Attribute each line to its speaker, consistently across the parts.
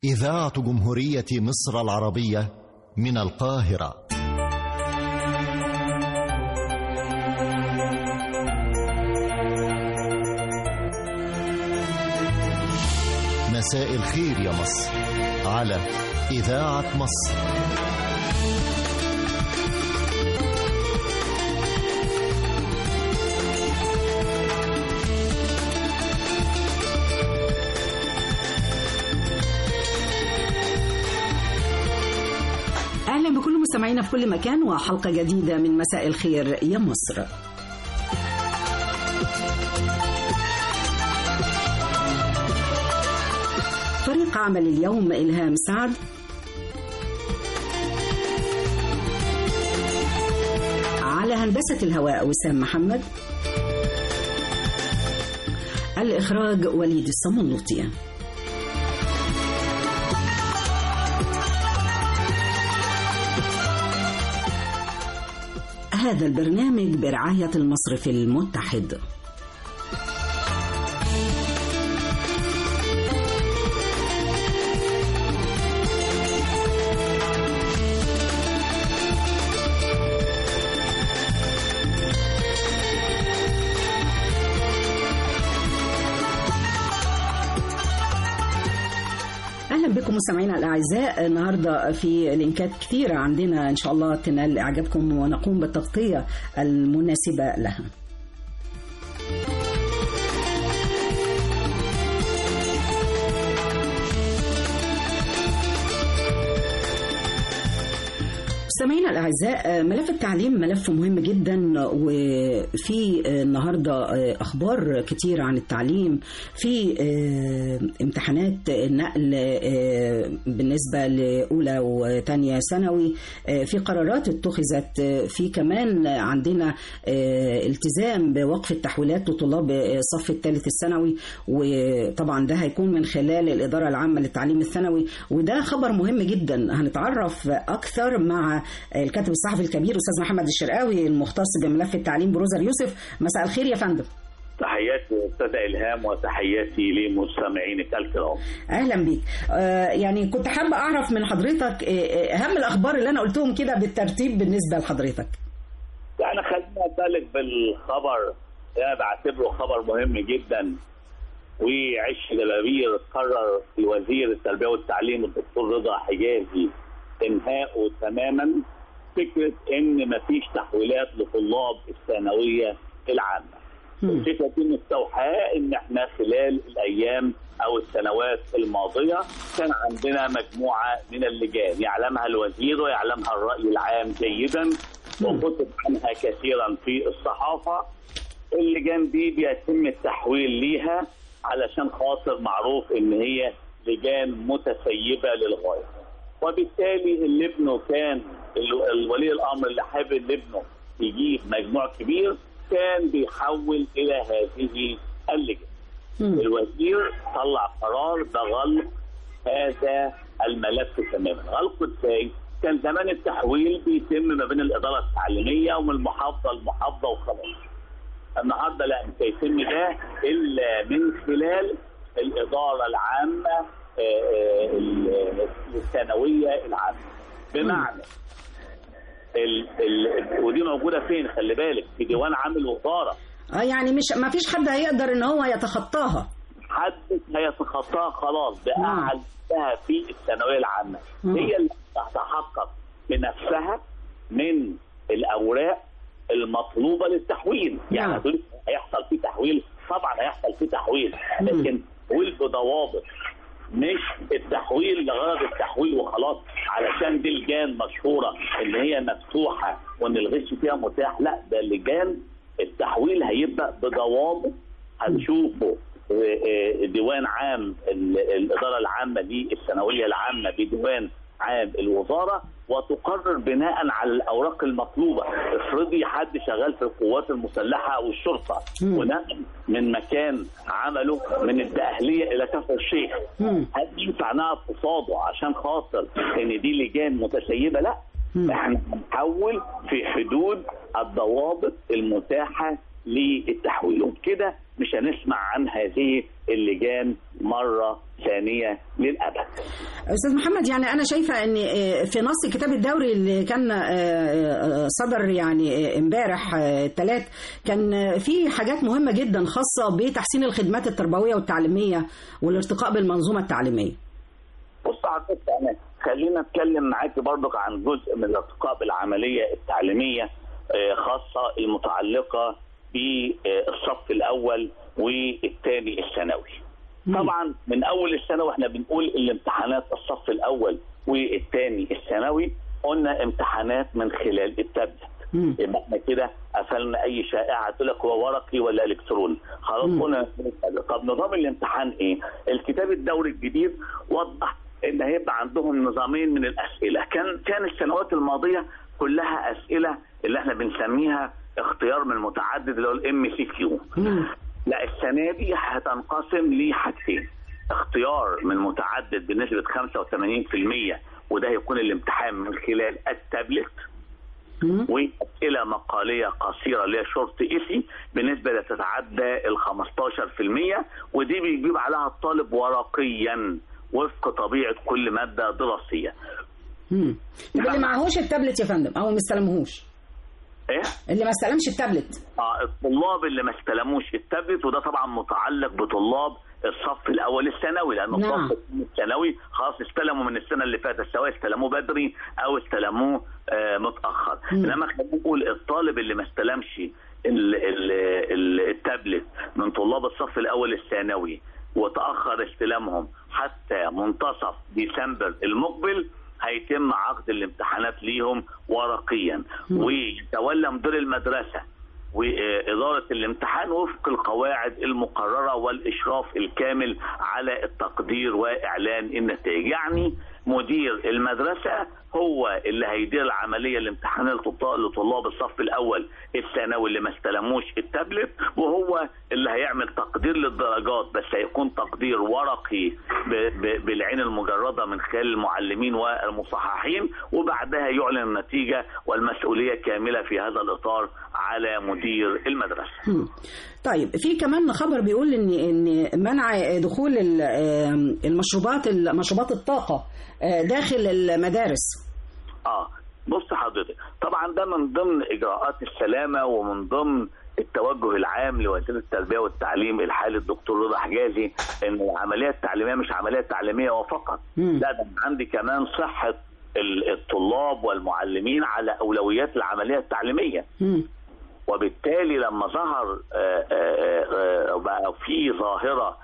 Speaker 1: إذاعة جمهورية مصر العربية من القاهرة مساء الخير يا مصر على إذاعة مصر
Speaker 2: أهلا بكل مستمعينا في كل مكان وحلقة جديدة من مساء الخير يا مصر فريق عمل اليوم إلهام سعد على هندسة الهواء وسام محمد الإخراج وليد الصمنوطي هذا البرنامج برعاية المصرف المتحد اهلا بكم مستمعينا الاعزاء النهارده في لينكات كثيره عندنا ان شاء الله تنال اعجابكم ونقوم بالتغطيه المناسبه لها مستمعينا الاعزاء ملف التعليم ملف مهم جدا وفي النهارده اخبار كتير عن التعليم في امتحانات النقل بالنسبه لاولى وثانيه ثانوي في قرارات اتخذت في كمان عندنا التزام بوقف التحويلات لطلاب الصف الثالث الثانوي وطبعا ده هيكون من خلال الاداره العامه للتعليم الثانوي وده خبر مهم جدا هنتعرف اكثر مع الكاتب الصحفي الكبير استاذ محمد الشرقاوي المختص بملف التعليم بروزر يوسف مساء الخير يا فندم
Speaker 3: تحياتي استاذه الهام وتحياتي لمستمعينك الكرام
Speaker 2: اهلا بيك آه يعني كنت حابه اعرف من حضرتك آه اهم الاخبار اللي انا قلتهم كده بالترتيب بالنسبه لحضرتك
Speaker 3: يعني خلينا نبالغ بالخبر انا بعتبره خبر مهم جدا وعش دبابير قرر الوزير التربيه والتعليم الدكتور رضا حجازي انهائه تماما فكره ان مفيش تحويلات لطلاب الثانويه العامه. الفكره دي مستوحاه ان احنا خلال الايام او السنوات الماضيه كان عندنا مجموعه من اللجان يعلمها الوزير ويعلمها الراي العام جيدا وكتب عنها كثيرا في الصحافه. اللجان دي بيتم التحويل ليها علشان خاطر معروف ان هي لجان متسيبه للغايه. وبالتالي اللي ابنه كان الولي الامر اللي حابب ان ابنه يجيب مجموع كبير كان بيحول الى هذه اللجنه. الوزير طلع قرار بغلق هذا الملف تماما، غلقه ازاي؟ كان زمان التحويل بيتم ما بين الاداره التعليميه ومن المحافظه لمحافظه وخلاص. النهارده لا مش هيتم ده الا من خلال الاداره العامه الثانويه العامه بمعنى ال ال ودي موجوده فين خلي بالك في ديوان عام الوزاره
Speaker 2: اه يعني مش ما فيش حد هيقدر ان هو يتخطاها
Speaker 3: حد هيتخطاها خلاص بأعلى في الثانويه العامه
Speaker 2: مم.
Speaker 3: هي اللي هتتحقق بنفسها من الاوراق المطلوبه للتحويل يعني
Speaker 2: نعم.
Speaker 3: هتقول هيحصل فيه تحويل طبعا هيحصل فيه تحويل لكن تحويل بضوابط مش التحويل لغرض التحويل وخلاص علشان دي لجان مشهوره ان هي مفتوحه وان الغش فيها متاح لا ده لجان التحويل هيبقى بضوابط هنشوفه آه، آه، ديوان عام ال- الاداره العامه دي الثانويه العامه بديوان عام الوزاره وتقرر بناء على الاوراق المطلوبه افرضي حد شغال في القوات المسلحه او الشرطه
Speaker 2: مم.
Speaker 3: ونقل من مكان عمله من الدقهليه الى كفر الشيخ
Speaker 2: مم.
Speaker 3: هل ينفع نقف قصاده عشان خاطر ان دي لجان متسيبه لا
Speaker 2: مم.
Speaker 3: احنا هنحول في حدود الضوابط المتاحه للتحويل وبكده مش هنسمع عن هذه اللجان مره ثانيه للابد
Speaker 2: استاذ محمد يعني انا شايفه ان آه، في نص الكتاب الدوري اللي كان آه، آه، صدر يعني آه، امبارح الثلاث كان آه، في حاجات مهمه جدا خاصه بتحسين الخدمات التربويه والتعليميه والارتقاء بالمنظومه التعليميه
Speaker 3: بص على فكره انا خلينا اتكلم معاكي برضك عن جزء من الارتقاء بالعمليه التعليميه آه، خاصه المتعلقه بالصف الاول والثاني الثانوي. طبعا من اول السنه واحنا بنقول الامتحانات الصف الاول والثاني الثانوي قلنا امتحانات من خلال التابلت.
Speaker 2: مم.
Speaker 3: يبقى احنا كده قفلنا اي شائعه تقول لك هو ورقي ولا الكتروني خلاص
Speaker 2: مم.
Speaker 3: قلنا طب نظام الامتحان ايه الكتاب الدوري الجديد وضح ان هيبقى عندهم نظامين من الاسئله كان كان السنوات الماضيه كلها اسئله اللي احنا بنسميها اختيار من متعدد اللي هو الام سي كيو
Speaker 2: مم.
Speaker 3: لا السنه دي هتنقسم لحاجتين اختيار من متعدد بنسبه 85% وده هيكون الامتحان من خلال التابلت
Speaker 2: مم.
Speaker 3: واسئله مقاليه قصيره اللي هي شورت ايسي بنسبه لا تتعدى ال 15% ودي بيجيب عليها الطالب ورقيا وفق طبيعه كل ماده دراسيه.
Speaker 2: مم. طب اللي معهوش التابلت يا فندم او ما استلمهوش
Speaker 3: ايه؟
Speaker 2: اللي ما استلمش التابلت
Speaker 3: اه الطلاب اللي ما استلموش التابلت وده طبعا متعلق بطلاب الصف الاول الثانوي لان
Speaker 2: نعم.
Speaker 3: الصف الثانوي خلاص استلموا من السنه اللي فاتت سواء استلموه بدري او استلموه آه متاخر
Speaker 2: مم.
Speaker 3: انما خلينا نقول الطالب اللي ما استلمش ال- ال- ال- التابلت من طلاب الصف الاول الثانوي وتاخر استلامهم حتى منتصف ديسمبر المقبل هيتم عقد الامتحانات ليهم ورقيا ويتولى مدير المدرسه وإدارة الامتحان وفق القواعد المقررة والإشراف الكامل على التقدير وإعلان النتائج يعني مدير المدرسة هو اللي هيدير العملية الامتحانية لطلاب لطلاب الصف الأول الثانوي اللي ما استلموش التابلت وهو اللي هيعمل تقدير للدرجات بس هيكون تقدير ورقي ب- ب- بالعين المجردة من خلال المعلمين والمصححين وبعدها يعلن النتيجة والمسؤولية كاملة في هذا الإطار على مدير المدرسة
Speaker 2: مم. طيب في كمان خبر بيقول ان ان منع دخول ال- آم، المشروبات مشروبات الطاقه آه، داخل المدارس
Speaker 3: اه بص حضرتك طبعا ده من ضمن اجراءات السلامه ومن ضمن التوجه العام لوزير التربيه والتعليم الحالي الدكتور رضا حجازي ان العمليه التعليميه مش عمليه تعليميه وفقط
Speaker 2: مم.
Speaker 3: لا ده عندي كمان صحه ال- الطلاب والمعلمين على اولويات العمليه التعليميه
Speaker 2: مم.
Speaker 3: وبالتالي لما ظهر آه، آه، آه، بقى في ظاهره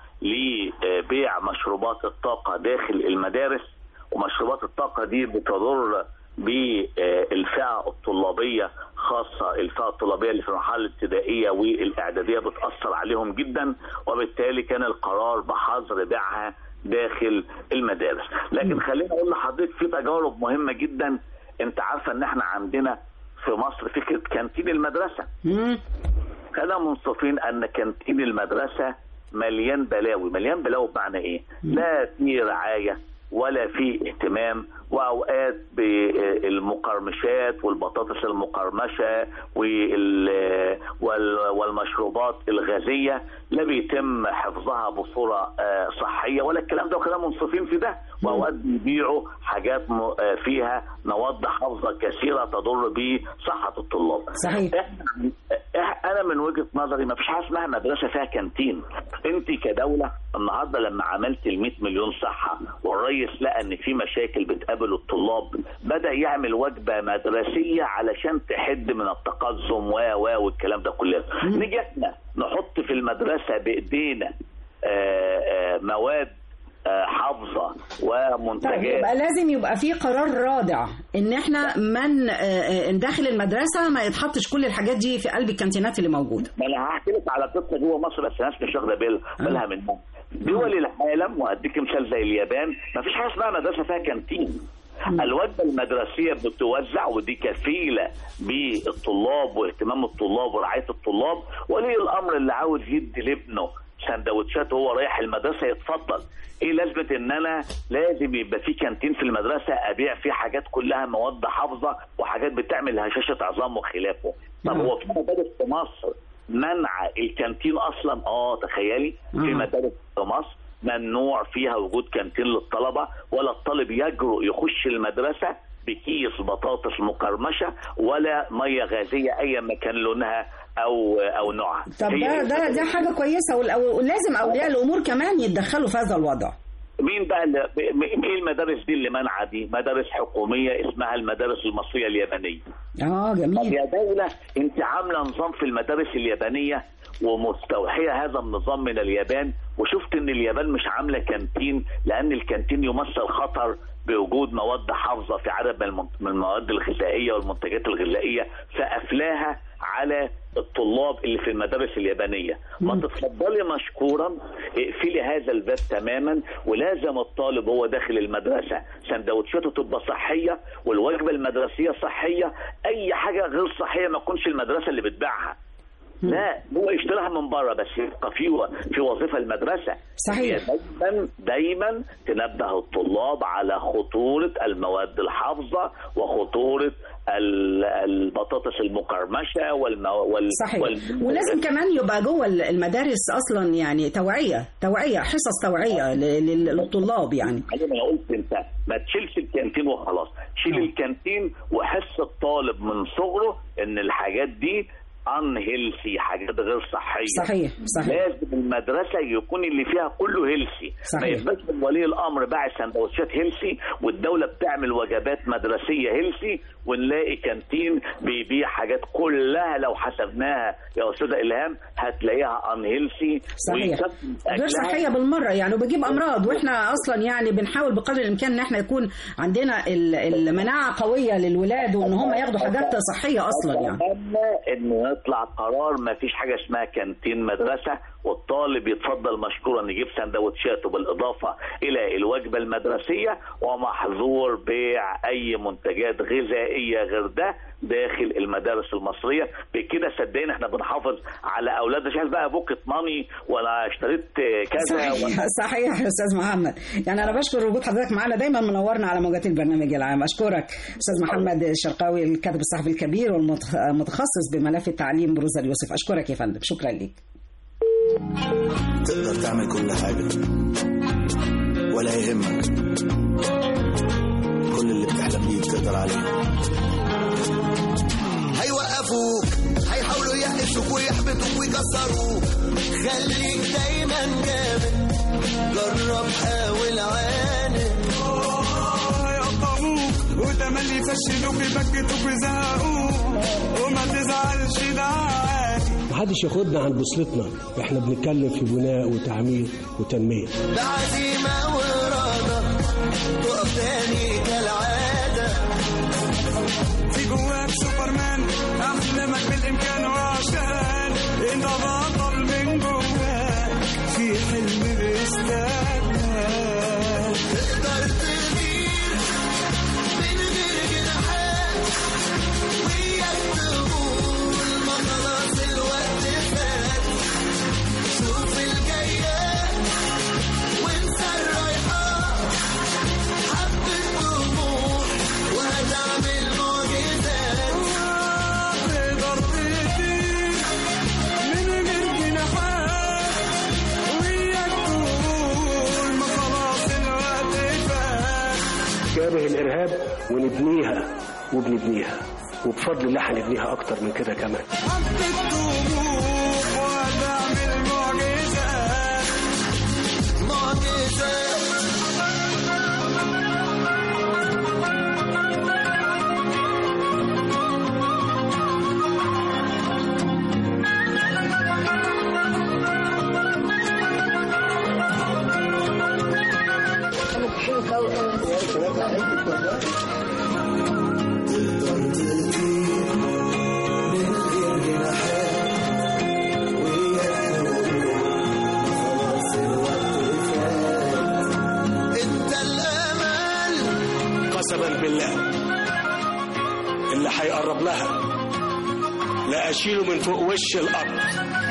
Speaker 3: لبيع مشروبات الطاقه داخل المدارس ومشروبات الطاقه دي بتضر بالفئه الطلابيه خاصه الفئه الطلابيه اللي في المرحله الابتدائيه والاعداديه بتاثر عليهم جدا وبالتالي كان القرار بحظر بيعها داخل المدارس لكن خليني اقول لحضرتك في تجارب مهمه جدا انت عارفه ان احنا عندنا في مصر فكره كانتين المدرسه
Speaker 2: مم.
Speaker 3: خلينا منصفين ان كانتين المدرسه مليان بلاوي مليان بلاوي بمعنى ايه لا في رعايه ولا في اهتمام واوقات بالمقرمشات والبطاطس المقرمشه وال- وال- والمشروبات الغازيه لا بيتم حفظها بصوره آه، صحيه ولا الكلام ده وخلينا منصفين في ده واوقات بيبيعوا حاجات م- آه، فيها مواد حافظه كثيره تضر بصحه الطلاب
Speaker 2: صحيح
Speaker 3: إحنا- إح- انا من وجهه نظري ما فيش حاجه اسمها مدرسه فيها كانتين انت كدوله النهارده لما عملت ال 100 مليون صحه والرئيس لقى ان في مشاكل بتقابل الطلاب بدا يعمل وجبه مدرسيه علشان تحد من التقزم و و والكلام ده كله نيجي احنا نحط في المدرسه بايدينا آه، آه، مواد آه، حافظه
Speaker 2: طيب
Speaker 3: ومنتجات
Speaker 2: يبقى لازم يبقى في قرار رادع ان احنا من آه، آه، داخل المدرسه ما يتحطش كل الحاجات دي في قلب الكانتينات اللي موجوده
Speaker 3: ما انا هحكي لك على قصه جوه مصر بس الناس مش واخده بال- بالها منها دول العالم وهديك مثال زي اليابان ما فيش حاجه اسمها مدرسه فيها كانتين الوجبه المدرسيه بتوزع ودي كفيله بالطلاب واهتمام الطلاب ورعايه الطلاب ولي الامر اللي عاوز يدي لابنه سندوتشات وهو رايح المدرسه يتفضل ايه لازمه ان انا لازم يبقى في كانتين في المدرسه ابيع فيه حاجات كلها مواد حافظه وحاجات بتعمل هشاشه عظام وخلافه طب
Speaker 2: نعم.
Speaker 3: هو في مدارس في مصر منع الكانتين اصلا اه تخيلي في
Speaker 2: مم.
Speaker 3: مدارس في مصر ممنوع فيها وجود كانتين للطلبه ولا الطالب يجرؤ يخش المدرسه بكيس بطاطس مقرمشه ولا ميه غازيه ايا ما كان لونها او او نوعها
Speaker 2: طب
Speaker 3: هي
Speaker 2: ده ده ده حاجه كويسه والأو- ولازم اولياء الامور كمان يتدخلوا في هذا الوضع
Speaker 3: مين بقى اللي م- مين المدارس دي اللي منع دي؟ مدارس حكوميه اسمها المدارس المصريه اليابانيه.
Speaker 2: اه
Speaker 3: طب
Speaker 2: جميل
Speaker 3: يا دوله انت عامله نظام في المدارس اليابانيه ومستوحيه هذا النظام من اليابان وشفت ان اليابان مش عامله كانتين لان الكانتين يمثل خطر بوجود مواد حافظه في عدد من المن- من المواد الغذائيه والمنتجات الغذائيه فافلاها على الطلاب اللي في المدارس اليابانيه ما تتفضلي مشكورا اقفلي هذا الباب تماما ولازم الطالب هو داخل المدرسه سندوتشاته تبقى صحيه والوجبه المدرسيه صحيه اي حاجه غير صحيه ما تكونش المدرسه اللي بتبيعها لا هو يشتريها من بره بس يبقى في و- في وظيفه المدرسه
Speaker 2: صحيح.
Speaker 3: هي دايما دايما تنبه الطلاب على خطوره المواد الحافظه وخطوره ال- البطاطس المقرمشه والمو... وال...
Speaker 2: صحيح
Speaker 3: وال...
Speaker 2: ولازم كمان يبقى جوه المدارس اصلا يعني توعيه توعيه حصص توعيه ل- لل- للطلاب يعني
Speaker 3: زي ما أنا قلت انت ما تشيلش الكانتين وخلاص شيل الكانتين وحس الطالب من صغره ان الحاجات دي ان هيلثي حاجات غير صحيه
Speaker 2: صحيح صحيح
Speaker 3: لازم المدرسه يكون اللي فيها كله هيلسي ما
Speaker 2: صحيح.
Speaker 3: يبقاش من ولي الامر باعت سندوتشات هيلسي والدوله بتعمل وجبات مدرسيه هيلسي ونلاقي كانتين بيبيع حاجات كلها لو حسبناها يا استاذه الهام هتلاقيها ان هيلسي
Speaker 2: صحيح غير صحيه بالمره يعني وبيجيب امراض واحنا اصلا يعني بنحاول بقدر الامكان ان احنا يكون عندنا ال- المناعه قويه للولاد وان هم ياخدوا حاجات صحيه اصلا يعني
Speaker 3: اتمنى انه يطلع قرار ما فيش حاجه اسمها كانتين مدرسه والطالب يتفضل مشكورا يجيب سندوتشاته بالاضافه الى الوجبه المدرسيه ومحظور بيع اي منتجات غذائيه غير ده داخل المدارس المصريه بكده صدقني احنا بنحافظ على اولادنا مش عارف بقى بوكت ماني ولا اشتريت كذا
Speaker 2: صحيح
Speaker 3: ولا
Speaker 2: صحيح يا استاذ محمد يعني انا بشكر وجود حضرتك معانا دايما منورنا على موجات البرنامج العام اشكرك استاذ محمد الشرقاوي الكاتب الصحفي الكبير والمتخصص بملف التعليم بروزا اليوسف اشكرك يا فندم شكرا لك
Speaker 4: تقدر تعمل كل حاجة ولا يهمك كل اللي بتحلم بيه بتقدر عليه
Speaker 5: هيوقفوك هيحاولوا يقفشوك ويحبطوك ويكسروك خليك دايما جامد جرب حاول عاند
Speaker 6: هيقطعوك وتملي يفشلوك يبكتوك ويزهقوك وما تزعلش ده عادي
Speaker 7: محدش ياخدنا عن بوصلتنا احنا بنتكلم في بناء وتعمير وتنميه
Speaker 5: بعزيمة وإرادة تقف تاني كالعادة
Speaker 6: في جواك سوبرمان احلامك بالامكان وعشان انت بطل من جواك في حلم بيستناك
Speaker 5: تقدر تغير من غير جناحات وياك تقول ما خلاص الوقت فات شوف الجايات وانسى الرايحات حبة طموح وهتعمل معجزات
Speaker 6: تقدر تطير من غير جناحات وياك تقول ما خلاص الوقت فات
Speaker 7: شابه الارهاب ونبنيها وبنبنيها وبفضل الله هنبنيها اكتر من كده كمان
Speaker 6: حبة طموح وهتعمل معجزات
Speaker 5: معجزات انت الامل
Speaker 7: قسما بالله اللي هيقرب لها لا اشيله من فوق وش الارض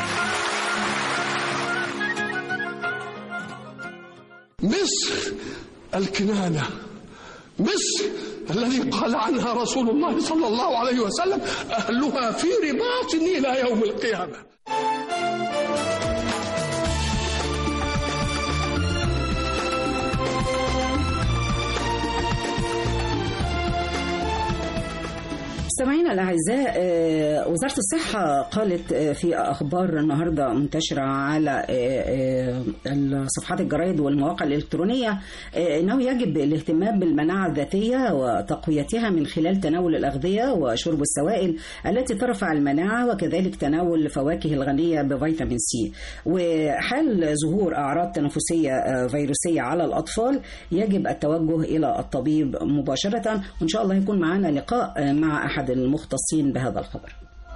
Speaker 8: مصر الكنانة مصر الذي قال عنها رسول الله صلى الله عليه وسلم أهلها في رباط إلى يوم القيامة
Speaker 2: مستمعينا الاعزاء آه، وزاره الصحه قالت آه، في اخبار النهارده منتشره على آه، آه، صفحات الجرايد والمواقع الالكترونيه آه، انه يجب الاهتمام بالمناعه الذاتيه وتقويتها من خلال تناول الاغذيه وشرب السوائل التي ترفع المناعه وكذلك تناول الفواكه الغنيه بفيتامين سي وحال ظهور اعراض تنفسيه آه، فيروسيه على الاطفال يجب التوجه الى الطبيب مباشره وان شاء الله يكون معنا لقاء آه، مع احد المختصين بهذا الخبر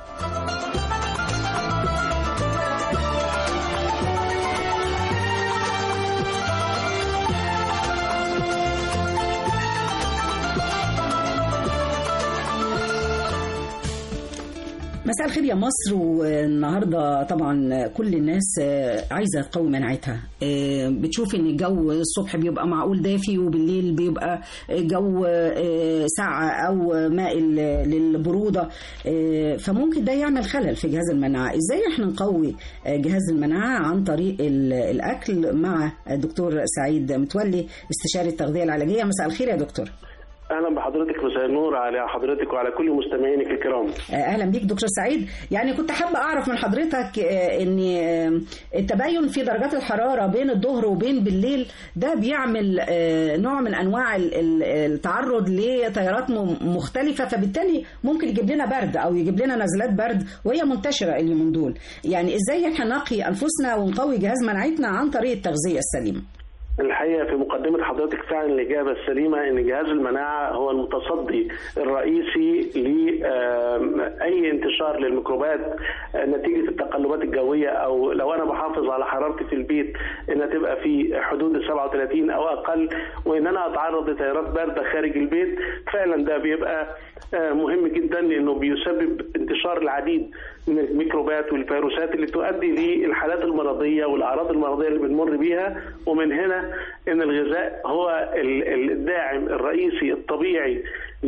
Speaker 2: مساء الخير يا مصر والنهارده طبعا كل الناس آه، عايزه تقوي مناعتها آه، بتشوف ان الجو الصبح بيبقى معقول دافي وبالليل بيبقى جو آه، ساقع او مائل للبروده آه، فممكن ده يعمل خلل في جهاز المناعه ازاي احنا نقوي آه، جهاز المناعه عن طريق ال- الاكل مع الدكتور سعيد متولي استشاري التغذيه العلاجيه مساء الخير يا دكتور
Speaker 7: اهلا بحضرتك مساء النور على حضرتك وعلى كل مستمعينك الكرام
Speaker 2: اهلا بيك دكتور سعيد يعني كنت حابه اعرف من حضرتك آه، ان آه، التباين في درجات الحراره بين الظهر وبين بالليل ده بيعمل آه، نوع من انواع ال- ال- التعرض لتيارات م- مختلفه فبالتالي ممكن يجيب لنا برد او يجيب لنا نزلات برد وهي منتشره اليومين دول يعني ازاي احنا نقي انفسنا ونقوي جهاز مناعتنا عن طريق التغذيه السليمه
Speaker 7: الحقيقه في مقدمه حضرتك فعلا الاجابه السليمه ان جهاز المناعه هو المتصدي الرئيسي لاي انتشار للميكروبات آه، نتيجه التقلبات الجويه او لو انا بحافظ على حرارتي في البيت انها تبقى في حدود ال 37 او اقل وان انا اتعرض لتيارات بارده خارج البيت فعلا ده بيبقى آه، مهم جدا لانه بيسبب انتشار العديد من الميكروبات والفيروسات اللي تؤدي للحالات المرضيه والاعراض المرضيه اللي بنمر بيها ومن هنا ان الغذاء هو ال- ال- الداعم الرئيسي الطبيعي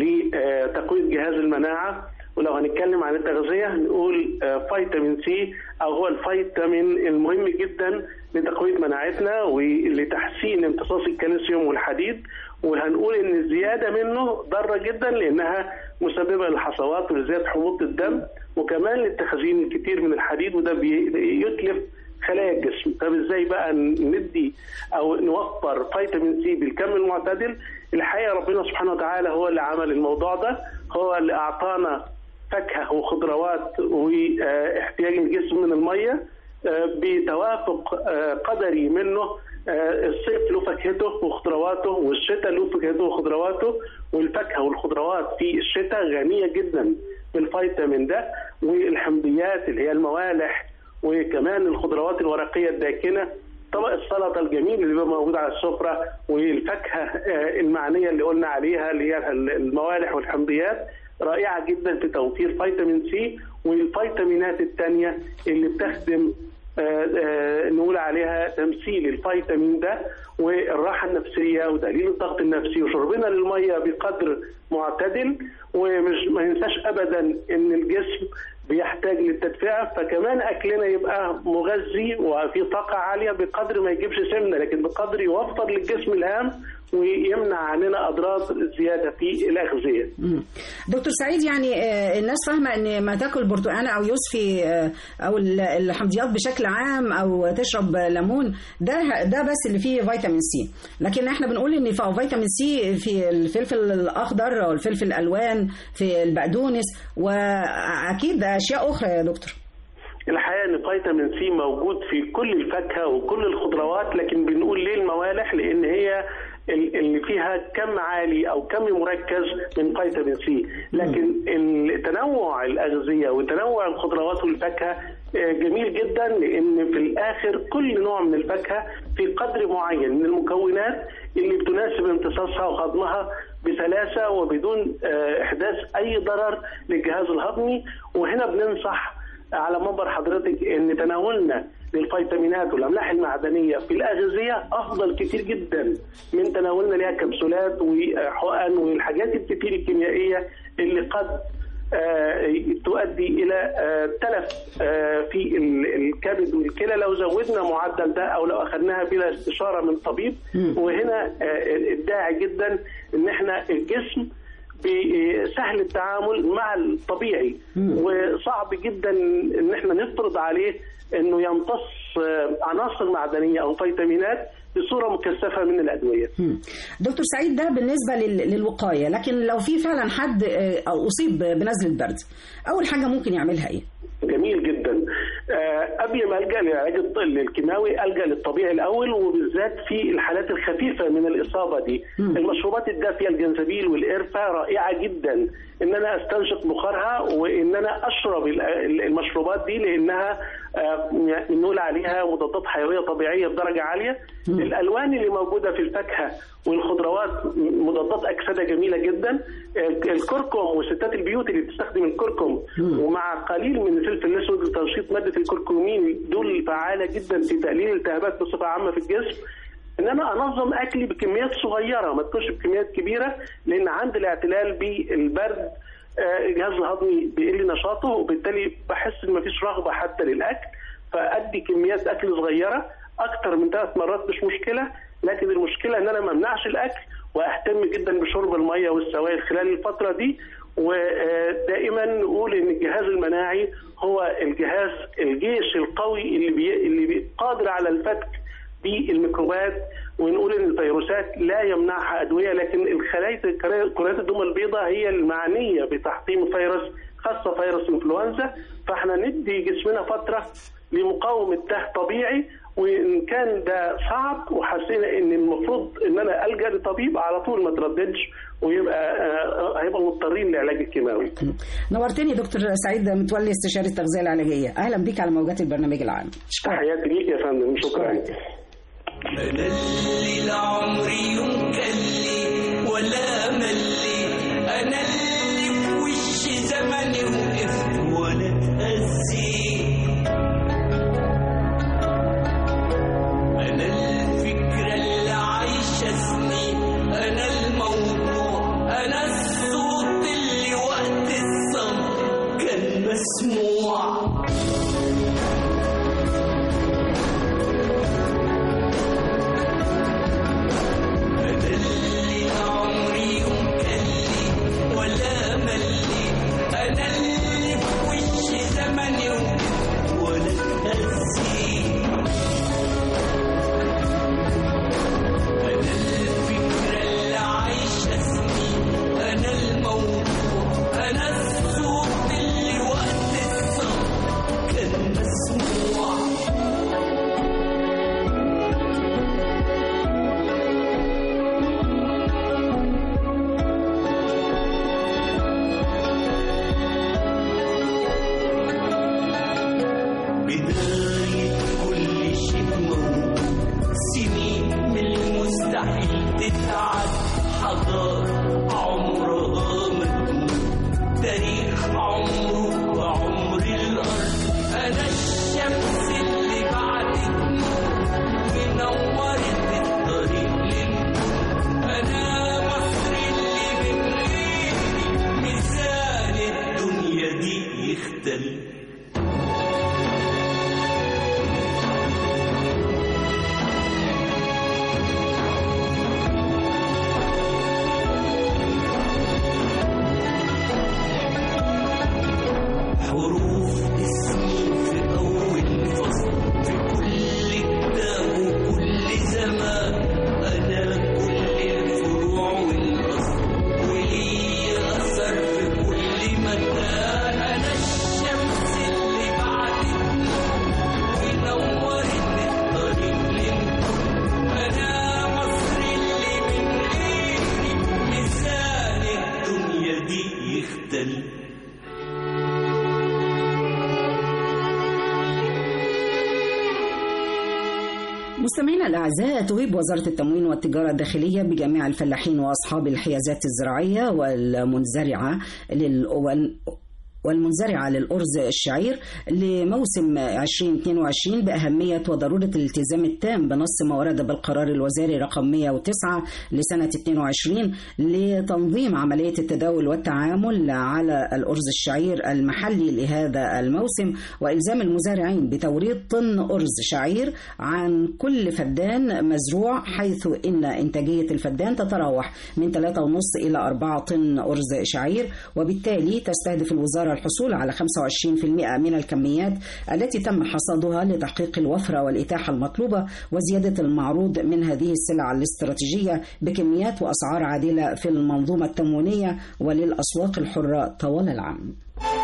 Speaker 7: لتقويه جهاز المناعه ولو هنتكلم عن التغذيه نقول آه، فيتامين سي او هو الفيتامين المهم جدا لتقويه مناعتنا ولتحسين امتصاص الكالسيوم والحديد وهنقول ان الزياده منه ضاره جدا لانها مسببه للحصوات ولزياده حموضه الدم وكمان للتخزين الكثير من الحديد وده بيتلف خلايا الجسم طب ازاي بقى ندي او نوفر فيتامين سي بالكم المعتدل الحقيقه ربنا سبحانه وتعالى هو اللي عمل الموضوع ده هو اللي اعطانا فاكهه وخضروات واحتياج الجسم من الميه آه، بتوافق آه، قدري منه آه، الصيف له فاكهته وخضرواته والشتاء له فاكهته وخضرواته والفاكهه والخضروات في الشتاء غنيه جدا بالفيتامين ده والحمضيات اللي هي الموالح وكمان الخضروات الورقيه الداكنه طبق السلطه الجميل اللي بيبقى موجود على السفره والفاكهه آه، المعنيه اللي قلنا عليها اللي هي الموالح والحمضيات رائعه جدا في توفير فيتامين سي والفيتامينات الثانيه اللي بتخدم آه، آه، نقول عليها تمثيل الفيتامين ده والراحه النفسيه وتقليل الضغط النفسي وشربنا للميه بقدر معتدل ومش ما ننساش ابدا ان الجسم بيحتاج للتدفئه فكمان اكلنا يبقى مغذي وفي طاقه عاليه بقدر ما يجيبش سمنه لكن بقدر يوفر للجسم الهام ويمنع عننا اضرار زياده في الاغذيه.
Speaker 2: مم. دكتور سعيد يعني آه، الناس فاهمه ان ما تاكل برتقانه او يوسفي آه، او ال- الحمضيات بشكل عام او تشرب ليمون ده ده بس اللي فيه فيتامين سي لكن احنا بنقول ان في فيتامين سي في الفلفل الاخضر والفلفل الالوان في البقدونس واكيد اشياء اخرى يا دكتور
Speaker 7: الحقيقه ان فيتامين سي موجود في كل الفاكهه وكل الخضروات لكن بنقول ليه الموالح لان هي ال- اللي فيها كم عالي او كم مركز من فيتامين سي لكن التنوع الاغذيه وتنوع الخضروات والفاكهه آه، جميل جدا لان في الاخر كل نوع من الفاكهه في قدر معين من المكونات اللي بتناسب امتصاصها وهضمها بسلاسه وبدون آه، احداث اي ضرر للجهاز الهضمي وهنا بننصح على منبر حضرتك ان تناولنا للفيتامينات والاملاح المعدنيه في الاغذيه افضل كتير جدا من تناولنا لها كبسولات وحقن والحاجات الكتير الكيميائيه اللي قد آه، تؤدي الى آه، تلف آه، في ال- الكبد والكلى لو زودنا معدل ده او لو اخذناها بلا استشاره من طبيب وهنا آه، الداعي جدا ان احنا الجسم بسهل التعامل مع الطبيعي وصعب جدا ان احنا نفرض عليه انه يمتص آه، عناصر معدنيه او فيتامينات بصوره مكثفه من الادويه.
Speaker 2: مم. دكتور سعيد ده بالنسبة لل- للوقاية لكن لو في فعلا حد آه، أو أصيب بنزلة برد أول حاجة ممكن يعملها إيه؟
Speaker 7: جميل جدا آه، قبل ما الجا للعلاج الط- الكيماوي الجا للطبيعي الاول وبالذات في الحالات الخفيفه من الاصابه دي المشروبات الدافيه الجنزبيل والقرفه رائعه جدا ان انا استنشق بخارها وان انا اشرب ال- ال- المشروبات دي لانها آه، يعني نقول عليها مضادات حيويه طبيعيه بدرجه عاليه الالوان اللي موجوده في الفاكهه والخضروات مضادات اكسده جميله جدا ال- الكركم وستات البيوت اللي بتستخدم الكركم ومع قليل من الفلفل الاسود لتنشيط ماده الكركمين دول فعاله جدا في تقليل الالتهابات بصفه عامه في الجسم ان انا انظم اكلي بكميات صغيره ما تكونش بكميات كبيره لان عند الاعتلال بالبرد آه، الجهاز الهضمي بيقل نشاطه وبالتالي بحس ان مفيش رغبه حتى للاكل فادي كميات اكل صغيره اكتر من ثلاث مرات مش مشكله لكن المشكله ان انا ما امنعش الاكل واهتم جدا بشرب الميه والسوائل خلال الفتره دي ودائما نقول ان الجهاز المناعي هو الجهاز الجيش القوي اللي بي اللي بي قادر على الفتك بالميكروبات ونقول ان الفيروسات لا يمنعها ادويه لكن الخلايا كريات الدم البيضاء هي المعنيه بتحطيم فيروس خاصه فيروس انفلونزا فاحنا ندي جسمنا فتره لمقاومه ده طبيعي وان كان ده صعب وحسينا ان المفروض ان انا الجا لطبيب على طول ما ترددش ويبقى آه، هيبقى مضطرين للعلاج الكيماوي.
Speaker 2: نورتني دكتور سعيد متولي استشاري التغذية العلاجية أهلا بك على موجات البرنامج العام
Speaker 7: تحياتي ليك يا فندم شكرا.
Speaker 5: أنا اللي لعمري يوم كلي ولا ملي أنا اللي في وش زمني وقفت ولا اتهزي أنا الفكرة اللي عايشة سنين أنا الموضوع أنا الصوت اللي وقت الصمت كان مسموع أنا اللي عمري يوم كلي ولا ملي أنا اللي في وش زمني ولا اتهزي أنا الفكرة اللي عايشة سنين أنا الموضوع أنا الصوت اللي وقت الصمت كان مسموع بداية كل شيء موجود سنين من المستحيل تتعد حضارة عمرها ما تموت تاريخ عمره وعمر الأرض أنا الشمس اللي بعدت ونورت الطريق للنور أنا مصر اللي من غيري ميزان الدنيا دي يختلف حروف اسمي في أول فصل في كل كتاب وكل زمان أنا كل الفروع والأصل ولي أثر في كل مكان أنا الشمس اللي بعدت ونورت الطريق للنور أنا مصر اللي من غيري ميزان الدنيا دي يختلف
Speaker 2: مستمعينا الأعزاء تهيب وزارة التموين والتجارة الداخلية بجميع الفلاحين وأصحاب الحيازات الزراعية والمنزرعة للأون والمنزرعة للأرز الشعير لموسم 2022 بأهمية وضرورة الالتزام التام بنص ما ورد بالقرار الوزاري رقم 109 لسنة 22 لتنظيم عملية التداول والتعامل على الأرز الشعير المحلي لهذا الموسم وإلزام المزارعين بتوريد طن أرز شعير عن كل فدان مزروع حيث إن إنتاجية الفدان تتراوح من 3.5 إلى 4 طن أرز شعير وبالتالي تستهدف الوزارة الحصول على 25% من الكميات التي تم حصادها لتحقيق الوفرة والإتاحة المطلوبة وزيادة المعروض من هذه السلع الاستراتيجية بكميات وأسعار عادلة في المنظومة التموينية وللأسواق الحرة طوال العام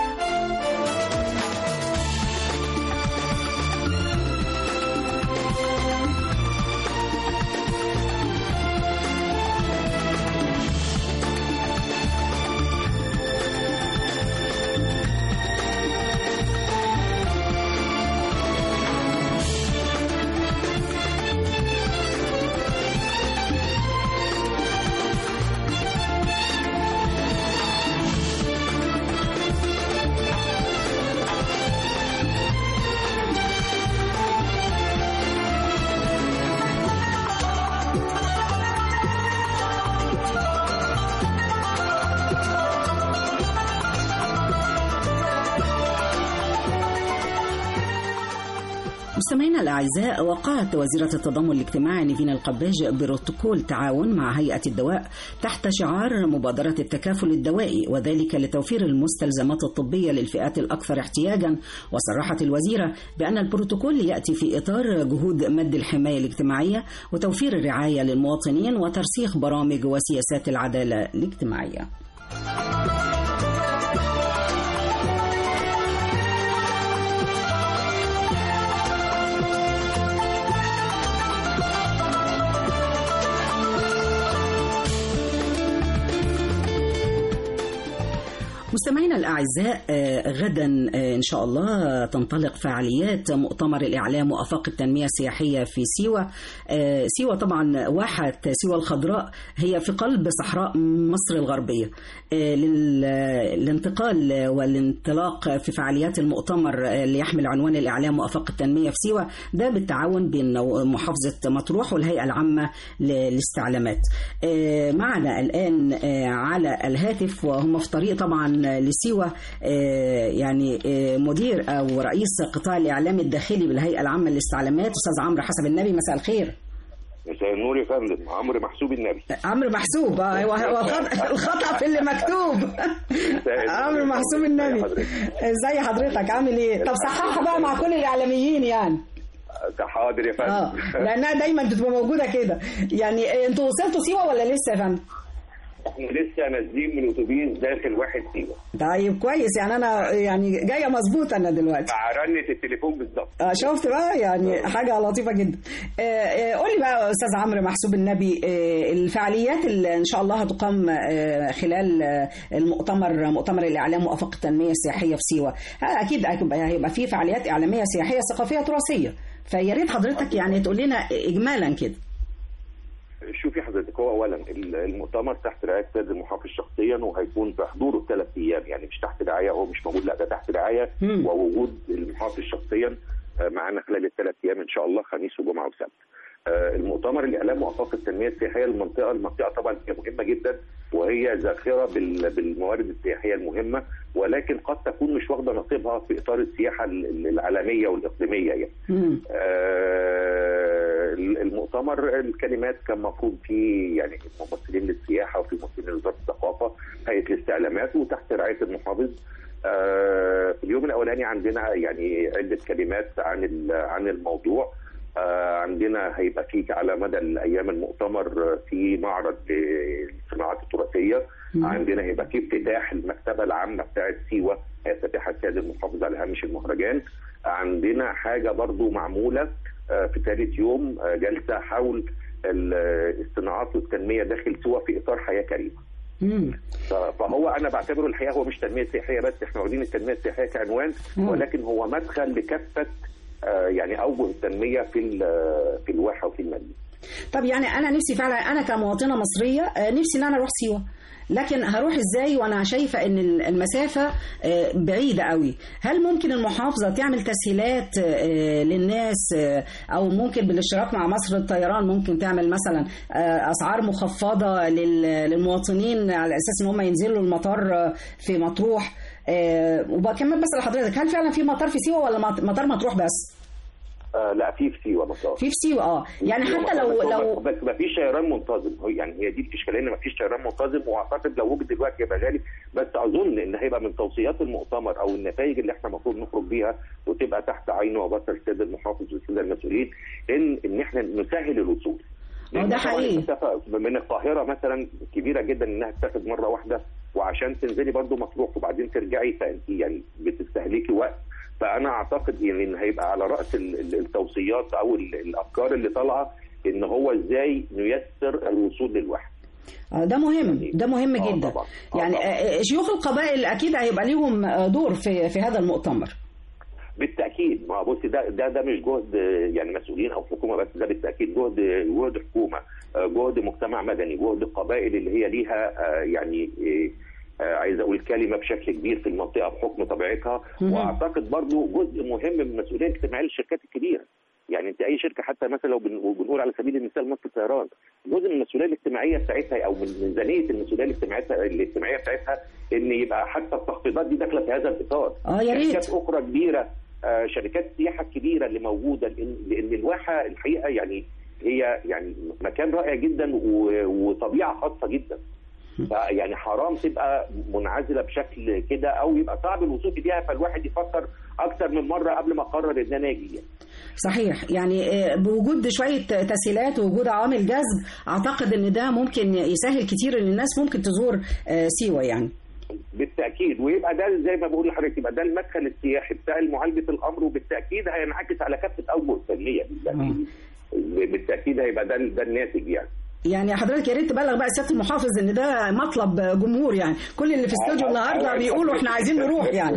Speaker 2: مستمعينا الأعزاء وقعت وزيرة التضامن الاجتماعي نيفين القباج بروتوكول تعاون مع هيئة الدواء تحت شعار مبادرة التكافل الدوائي وذلك لتوفير المستلزمات الطبية للفئات الأكثر احتياجا وصرحت الوزيرة بأن البروتوكول يأتي في إطار جهود مد الحماية الاجتماعية وتوفير الرعاية للمواطنين وترسيخ برامج وسياسات العدالة الاجتماعية مستمعينا الأعزاء آه، غدا آه، إن شاء الله تنطلق فعاليات مؤتمر الإعلام وآفاق التنمية السياحية في سيوة آه، سيوة طبعا واحة سيوة الخضراء هي في قلب صحراء مصر الغربية آه، لل- الانتقال والانطلاق في فعاليات المؤتمر آه، اللي يحمل عنوان الإعلام وآفاق التنمية في سيوة ده بالتعاون بين محافظة مطروح والهيئة العامة للاستعلامات آه، معنا الآن آه، على الهاتف وهم في طريق طبعا لسيوة آه، يعني آه، مدير أو رئيس قطاع الإعلام الداخلي بالهيئة العامة للاستعلامات أستاذ عمرو حسب النبي مساء الخير
Speaker 9: مساء النور يا فندم عمرو محسوب النبي
Speaker 2: عمرو محسوب آه، هو هو الخطأ الخطأ في اللي مكتوب عمرو محسوب النبي ازي حضرتك عامل ايه طب صححها بقى مع كل الاعلاميين يعني
Speaker 9: حاضر يا
Speaker 2: اه
Speaker 9: فندم
Speaker 2: لانها دايما بتبقى موجوده كده يعني آه، انتوا وصلتوا سيوه ولا لسه يا فندم
Speaker 9: احنا لسه نازلين من اتوبيس داخل واحد سيوه
Speaker 2: طيب كويس يعني انا يعني جايه مظبوطه انا دلوقتي
Speaker 9: مع رنه التليفون بالظبط
Speaker 2: اه شفت بقى يعني حاجه لطيفه جدا آه، آه، قول لي بقى يا استاذ عمرو محسوب النبي آه، الفعاليات اللي ان شاء الله هتقام آه، خلال آه، المؤتمر مؤتمر الاعلام وافاق التنميه السياحيه في سيوه آه، اكيد هيبقى هيبقى في فعاليات اعلاميه سياحيه ثقافيه تراثيه فيا ريت حضرتك يعني تقول لنا اجمالا كده
Speaker 9: شوفي حضرتك هو اولا ال- المؤتمر تحت رعايه السيد المحافظ شخصيا وهيكون في حضوره ثلاث ايام يعني مش تحت رعايه هو مش موجود لا ده تحت رعايه
Speaker 2: مم.
Speaker 9: ووجود المحافظ شخصيا آه، معانا خلال الثلاث ايام ان شاء الله خميس وجمعه وسبت. آه، المؤتمر الاعلام وافاق التنميه السياحيه للمنطقه، المنطقه طبعا هي مهمه جدا وهي ذاخره بال- بالموارد السياحيه المهمه ولكن قد تكون مش واخده نصيبها في اطار السياحه ال- العالميه والاقليميه يعني.
Speaker 2: مم.
Speaker 9: آه، المؤتمر الكلمات كان مفروض فيه يعني ممثلين للسياحه وفي ممثلين لوزاره الثقافه هيئه الاستعلامات وتحت رعايه المحافظ آه، في اليوم الاولاني عندنا يعني عده كلمات عن ال- عن الموضوع آه، عندنا هيبقى فيه على مدى الايام المؤتمر في معرض للصناعات التراثيه
Speaker 2: مم.
Speaker 9: عندنا هيبقى فيه افتتاح المكتبه العامه بتاعت سيوه هيفتتحها السيد المحافظ على هامش المهرجان عندنا حاجه برضو معموله آه، في ثالث يوم آه، جلسه حول ال- الصناعات والتنميه داخل سيوه في اطار حياه كريمه
Speaker 2: مم.
Speaker 9: ف- فهو انا بعتبره الحقيقه هو مش تنميه سياحيه بس احنا واخدين التنميه السياحيه كعنوان
Speaker 2: مم.
Speaker 9: ولكن هو مدخل لكافه آه، يعني اوجه التنميه في ال- في الواحه وفي المدينه
Speaker 2: طب يعني انا نفسي فعلا انا كمواطنه مصريه آه، نفسي ان انا اروح سيوه لكن هروح ازاي وانا شايفه ان المسافه آه، بعيده قوي هل ممكن المحافظه تعمل تسهيلات آه، للناس آه، او ممكن بالاشتراك مع مصر الطيران ممكن تعمل مثلا آه، اسعار مخفضه لل- للمواطنين على اساس ان هم ينزلوا المطار آه، في مطروح آه، وبكمل بس لحضرتك هل فعلا في مطار في سيوه ولا مط- مطار مطروح بس
Speaker 9: آه لا في في سيوه مطار
Speaker 2: في في سيوه اه يعني
Speaker 9: في
Speaker 2: حتى
Speaker 9: مطار،
Speaker 2: لو
Speaker 9: بس هو-
Speaker 2: لو
Speaker 9: بس ما فيش طيران منتظم هو يعني هي دي الاشكاليه ان ما فيش طيران منتظم واعتقد لو وجد دلوقتي هيبقى غالي بس اظن ان هيبقى من توصيات المؤتمر او النتائج اللي احنا المفروض نخرج بيها وتبقى تحت عين وبصر السيد المحافظ والساده المسؤولين ان ان احنا نسهل الوصول
Speaker 2: اه
Speaker 9: لأن
Speaker 2: ده
Speaker 9: طبعاً
Speaker 2: حقيقي.
Speaker 9: المسافه من القاهره مثلا كبيره جدا انها تتاخد مره واحده وعشان تنزلي برضو مطروح وبعدين ترجعي فانت يعني بتستهلكي وقت فانا اعتقد يعني ان هيبقى على راس ال- ال- التوصيات او ال- الافكار اللي طالعه ان هو ازاي نيسر الوصول للواحد
Speaker 2: آه، ده مهم ده مهم
Speaker 9: آه
Speaker 2: جدا
Speaker 9: طبعاً. آه
Speaker 2: يعني
Speaker 9: طبعاً.
Speaker 2: آه، شيوخ القبائل اكيد هيبقى ليهم آه، دور في في هذا المؤتمر
Speaker 9: بالتاكيد ما بصي ده ده ده مش جهد يعني مسؤولين او حكومه بس ده بالتاكيد جهد جهد حكومه آه، جهد مجتمع مدني جهد القبائل اللي هي ليها آه، يعني آه، آه، عايز اقول كلمه بشكل كبير في المنطقه بحكم طبيعتها
Speaker 10: مهم.
Speaker 9: واعتقد برضو جزء مهم من المسؤوليه الاجتماعيه للشركات الكبيره يعني انت اي شركه حتى مثلا لو بن- بنقول على سبيل المثال مصر الطيران جزء من المسؤوليه الاجتماعيه بتاعتها او من ميزانيه المسؤوليه الاجتماعيه الاجتماعيه بتاعتها ان يبقى حتى التخفيضات دي داخله في هذا الاطار
Speaker 2: اه يا ريت.
Speaker 9: شركات اخرى كبيره آه، شركات السياحه الكبيره اللي موجوده لان لان الواحه الحقيقه يعني هي يعني مكان رائع جدا و- وطبيعه خاصه جدا فيعني حرام تبقى منعزله بشكل كده او يبقى صعب الوصول اليها فالواحد يفكر اكثر من مره قبل ما اقرر ان انا اجي يعني.
Speaker 2: صحيح يعني آه، بوجود شويه تسهيلات ووجود عوامل جذب اعتقد ان ده ممكن يسهل كتير ان الناس ممكن تزور آه، سيوه يعني
Speaker 9: بالتاكيد ويبقى ده زي ما بقول لحضرتك يبقى ده المدخل السياحي بتاع معالجه الامر وبالتاكيد هينعكس على كافه اوجه الفنيه بالتاكيد بالتاكيد هيبقى ده ده الناتج يعني
Speaker 2: يعني حضرتك يا ريت تبلغ بقى سياده المحافظ ان ده مطلب جمهور يعني كل اللي في الاستوديو النهارده بيقولوا احنا عايزين نروح يعني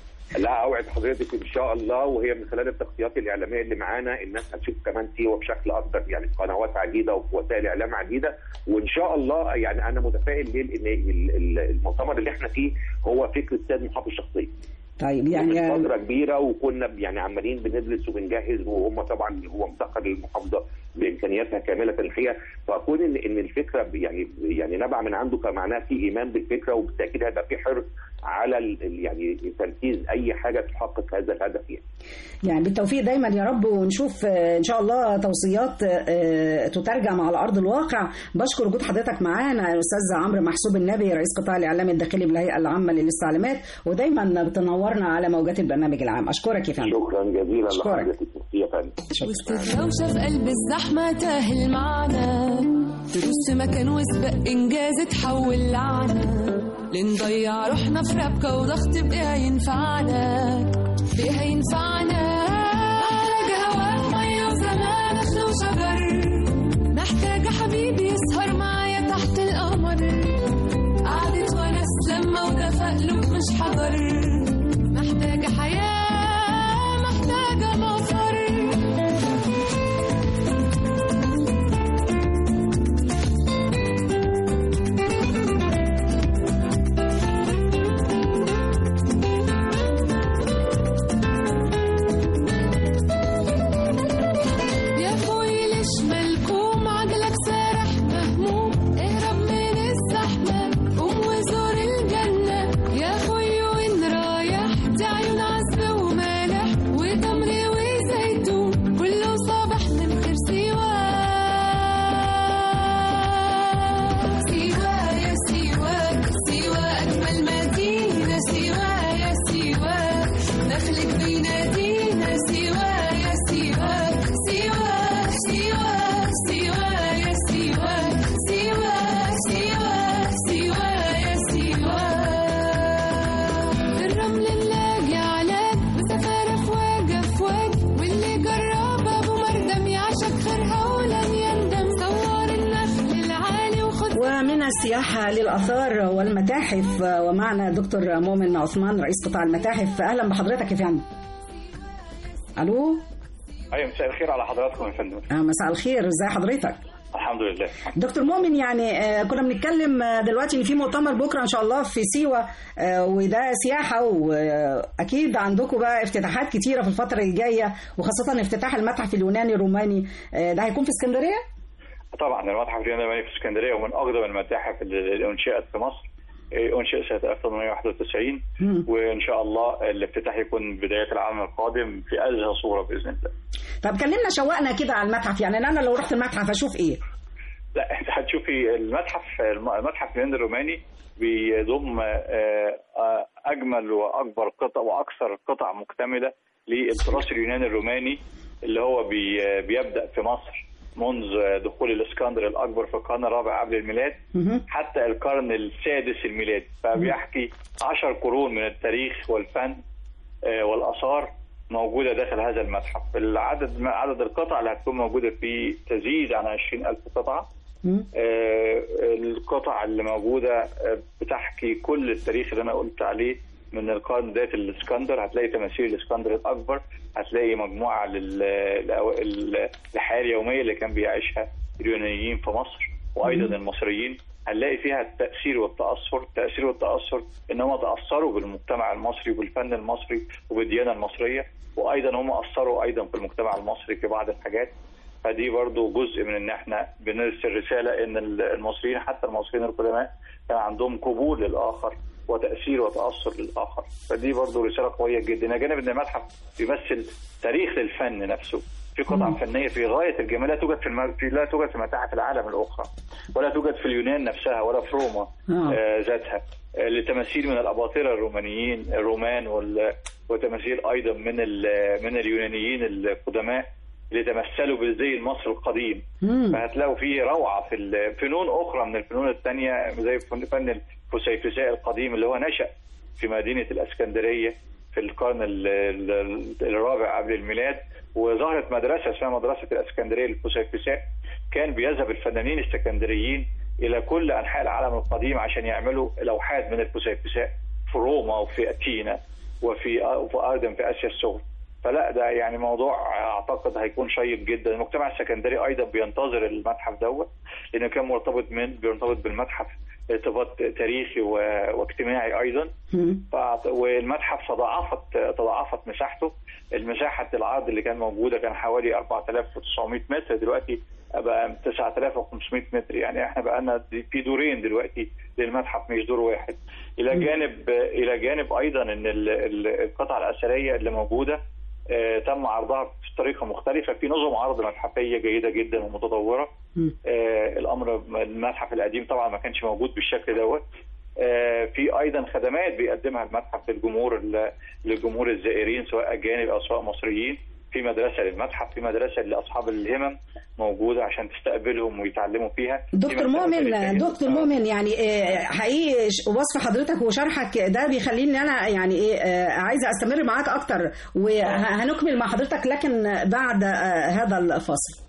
Speaker 9: لا اوعد حضرتك ان شاء الله وهي من خلال التغطيات الاعلاميه اللي معانا الناس هتشوف كمان سيوه بشكل اكبر يعني في قنوات عديده وفي وسائل اعلام عديده وان شاء الله يعني انا متفائل ليه لان ال- ال- المؤتمر اللي احنا فيه هو فكره السيد المحافظ شخصيا
Speaker 2: طيب
Speaker 9: يعني
Speaker 2: يعني
Speaker 9: فتره كبيره وكنا ب- يعني عمالين بندرس وبنجهز وهم طبعا هو مسخر للمحافظه بامكانياتها كامله الحقيقه فكون ان ان الفكره ب- يعني يعني نبع من عنده كمعناه في ايمان بالفكره وبالتاكيد هيبقى في حرص على ال- ال- يعني تنفيذ اي حاجه تحقق هذا الهدف يعني.
Speaker 2: يعني بالتوفيق دايما يا رب ونشوف آه، ان شاء الله توصيات آه، تترجم على ارض الواقع بشكر وجود حضرتك معانا الاستاذ عمرو محسوب النبي رئيس قطاع الاعلام الداخلي بالهيئه العامه للاستعلامات ودايما بتنورنا على موجات البرنامج العام اشكرك يا فندم
Speaker 9: شكرا جزيلا
Speaker 2: أشكرك.
Speaker 9: لحضرتك يا فندم
Speaker 11: وسط الدوشة في قلب الزحمة تاه المعنى تدوس في مكان وسبق إنجاز تحول لعنة لنضيع روحنا في ربكة وضغط بقى ينفعنا بقى ينفعنا محتاجة هواء مية وزمان أخضر وشجر محتاجة حبيبي يسهر معايا تحت القمر قعدة ونس لما ودفى قلوب مش حجر محتاجة حياة محتاجة مفر يا اخوي ليش ملكوم عقلك سارح مهموم اهرب من الزحمة قوم وزور الجنة يا اخوي وين رايح دي عيون عذبة ومالح وتمر وزيتون كله صباح من خير سوا سوا يا سوا سوا أجمل مدينة سوا يا سوا دخلك بينادينا سوا يا سوا سوا سوا سوا يا سوا سوا سوا سوا يا سوا في الرمل نلاقي علاج مسافر افواج افواج واللي جرب ابو مردم يعشق خيرها ولن يندم صور النخل العالي وخد
Speaker 2: ومن السياحة للآثار والمتاحف ومعنا دكتور مؤمن عثمان رئيس قطاع المتاحف أهلا بحضرتك يا فندم ألو
Speaker 10: ايوه مساء الخير على حضراتكم يا فندم
Speaker 2: آه، مساء الخير ازي حضرتك
Speaker 10: الحمد لله
Speaker 2: دكتور مؤمن يعني آه، كنا بنتكلم آه، دلوقتي ان في مؤتمر بكره ان شاء الله في سيوه آه، وده سياحه واكيد عندكم بقى افتتاحات كتيره في الفتره الجايه وخاصه افتتاح المتحف اليوناني الروماني آه، ده هيكون في اسكندريه؟
Speaker 10: طبعا المتحف اليوناني في اسكندريه ومن اقدم المتاحف اللي اللي انشئت في مصر إيه، انشئ سنه 1891 وان شاء الله الافتتاح يكون بدايه العام القادم في ازهى صوره باذن الله
Speaker 2: طب كلمنا شوقنا كده على المتحف يعني انا لو رحت المتحف اشوف ايه؟
Speaker 10: لا انت هتشوفي المتحف المتحف اليوناني الروماني بيضم آه، آه، اجمل واكبر قطع واكثر قطع مكتمله للتراث اليوناني الروماني اللي هو بي- بيبدا في مصر منذ دخول الاسكندر الاكبر في القرن الرابع قبل الميلاد حتى القرن السادس الميلادي فبيحكي عشر قرون من التاريخ والفن آه، والاثار موجوده داخل هذا المتحف العدد عدد القطع اللي هتكون موجوده فيه تزيد عن 20000 قطعه آه، القطع اللي موجودة آه، بتحكي كل التاريخ اللي أنا قلت عليه من القرن بداية الإسكندر هتلاقي تماثيل الإسكندر الأكبر هتلاقي مجموعة لل- للأو- ال- الحياة اليومية اللي كان بيعيشها اليونانيين في مصر وأيضا المصريين هنلاقي فيها التأثير والتأثر التأثير والتأثر إن هم تأثروا بالمجتمع المصري وبالفن المصري وبالديانة المصرية وأيضا هم أثروا أيضا في المجتمع المصري في بعض الحاجات فدي برضو جزء من ان احنا بنرسل رساله ان المصريين حتى المصريين القدماء كان عندهم قبول للاخر وتاثير وتاثر للاخر فدي برضو رساله قويه جدا الى جانب ان المتحف بيمثل تاريخ للفن نفسه في قطع فنيه في غايه الجمال لا توجد في, الم... في لا توجد في متاحف العالم الاخرى ولا توجد في اليونان نفسها ولا في روما
Speaker 2: آه.
Speaker 10: آه ذاتها آه لتماثيل من الاباطره الرومانيين الرومان وال... وتماثيل ايضا من ال... من اليونانيين القدماء اللي تمثلوا بالزي المصري القديم فهتلاقوا فيه روعه في الفنون اخرى من الفنون الثانيه زي فن فن الفسيفساء القديم اللي هو نشا في مدينه الاسكندريه في القرن ال- ال- الرابع قبل الميلاد وظهرت مدرسه اسمها مدرسه الاسكندريه للفسيفساء كان بيذهب الفنانين الاسكندريين الى كل انحاء العالم القديم عشان يعملوا لوحات من الفسيفساء في روما وفي اتينا وفي وفي ايضا في اسيا الصغرى فلا ده يعني موضوع اعتقد هيكون شيق جدا المجتمع السكندري ايضا بينتظر المتحف دوت لانه كان مرتبط من بيرتبط بالمتحف ارتباط تاريخي و- واجتماعي ايضا فأعت- والمتحف تضاعفت تضاعفت مساحته المساحه العرض اللي كان موجوده كان حوالي 4900 متر دلوقتي بقى 9500 متر يعني احنا بقى لنا في دورين دلوقتي للمتحف مش دور واحد الى جانب الى جانب ايضا ان ال- ال- القطع الاثريه اللي موجوده آه، تم عرضها بطريقه مختلفه في نظم عرض متحفيه جيده جدا ومتطوره آه، الامر المتحف القديم طبعا ما كانش موجود بالشكل دوت آه، في ايضا خدمات بيقدمها المتحف للجمهور ال- للجمهور الزائرين سواء اجانب او سواء مصريين في مدرسه للمتحف في مدرسه لاصحاب الهمم موجوده عشان تستقبلهم ويتعلموا فيها في
Speaker 2: دكتور
Speaker 10: مدرسة
Speaker 2: مؤمن
Speaker 10: للتانية.
Speaker 2: دكتور مؤمن يعني آه، حقيقي ش- وصف حضرتك وشرحك ده بيخليني انا يعني ايه آه، عايزه استمر معاك اكتر وهنكمل مع حضرتك لكن بعد آه، هذا الفاصل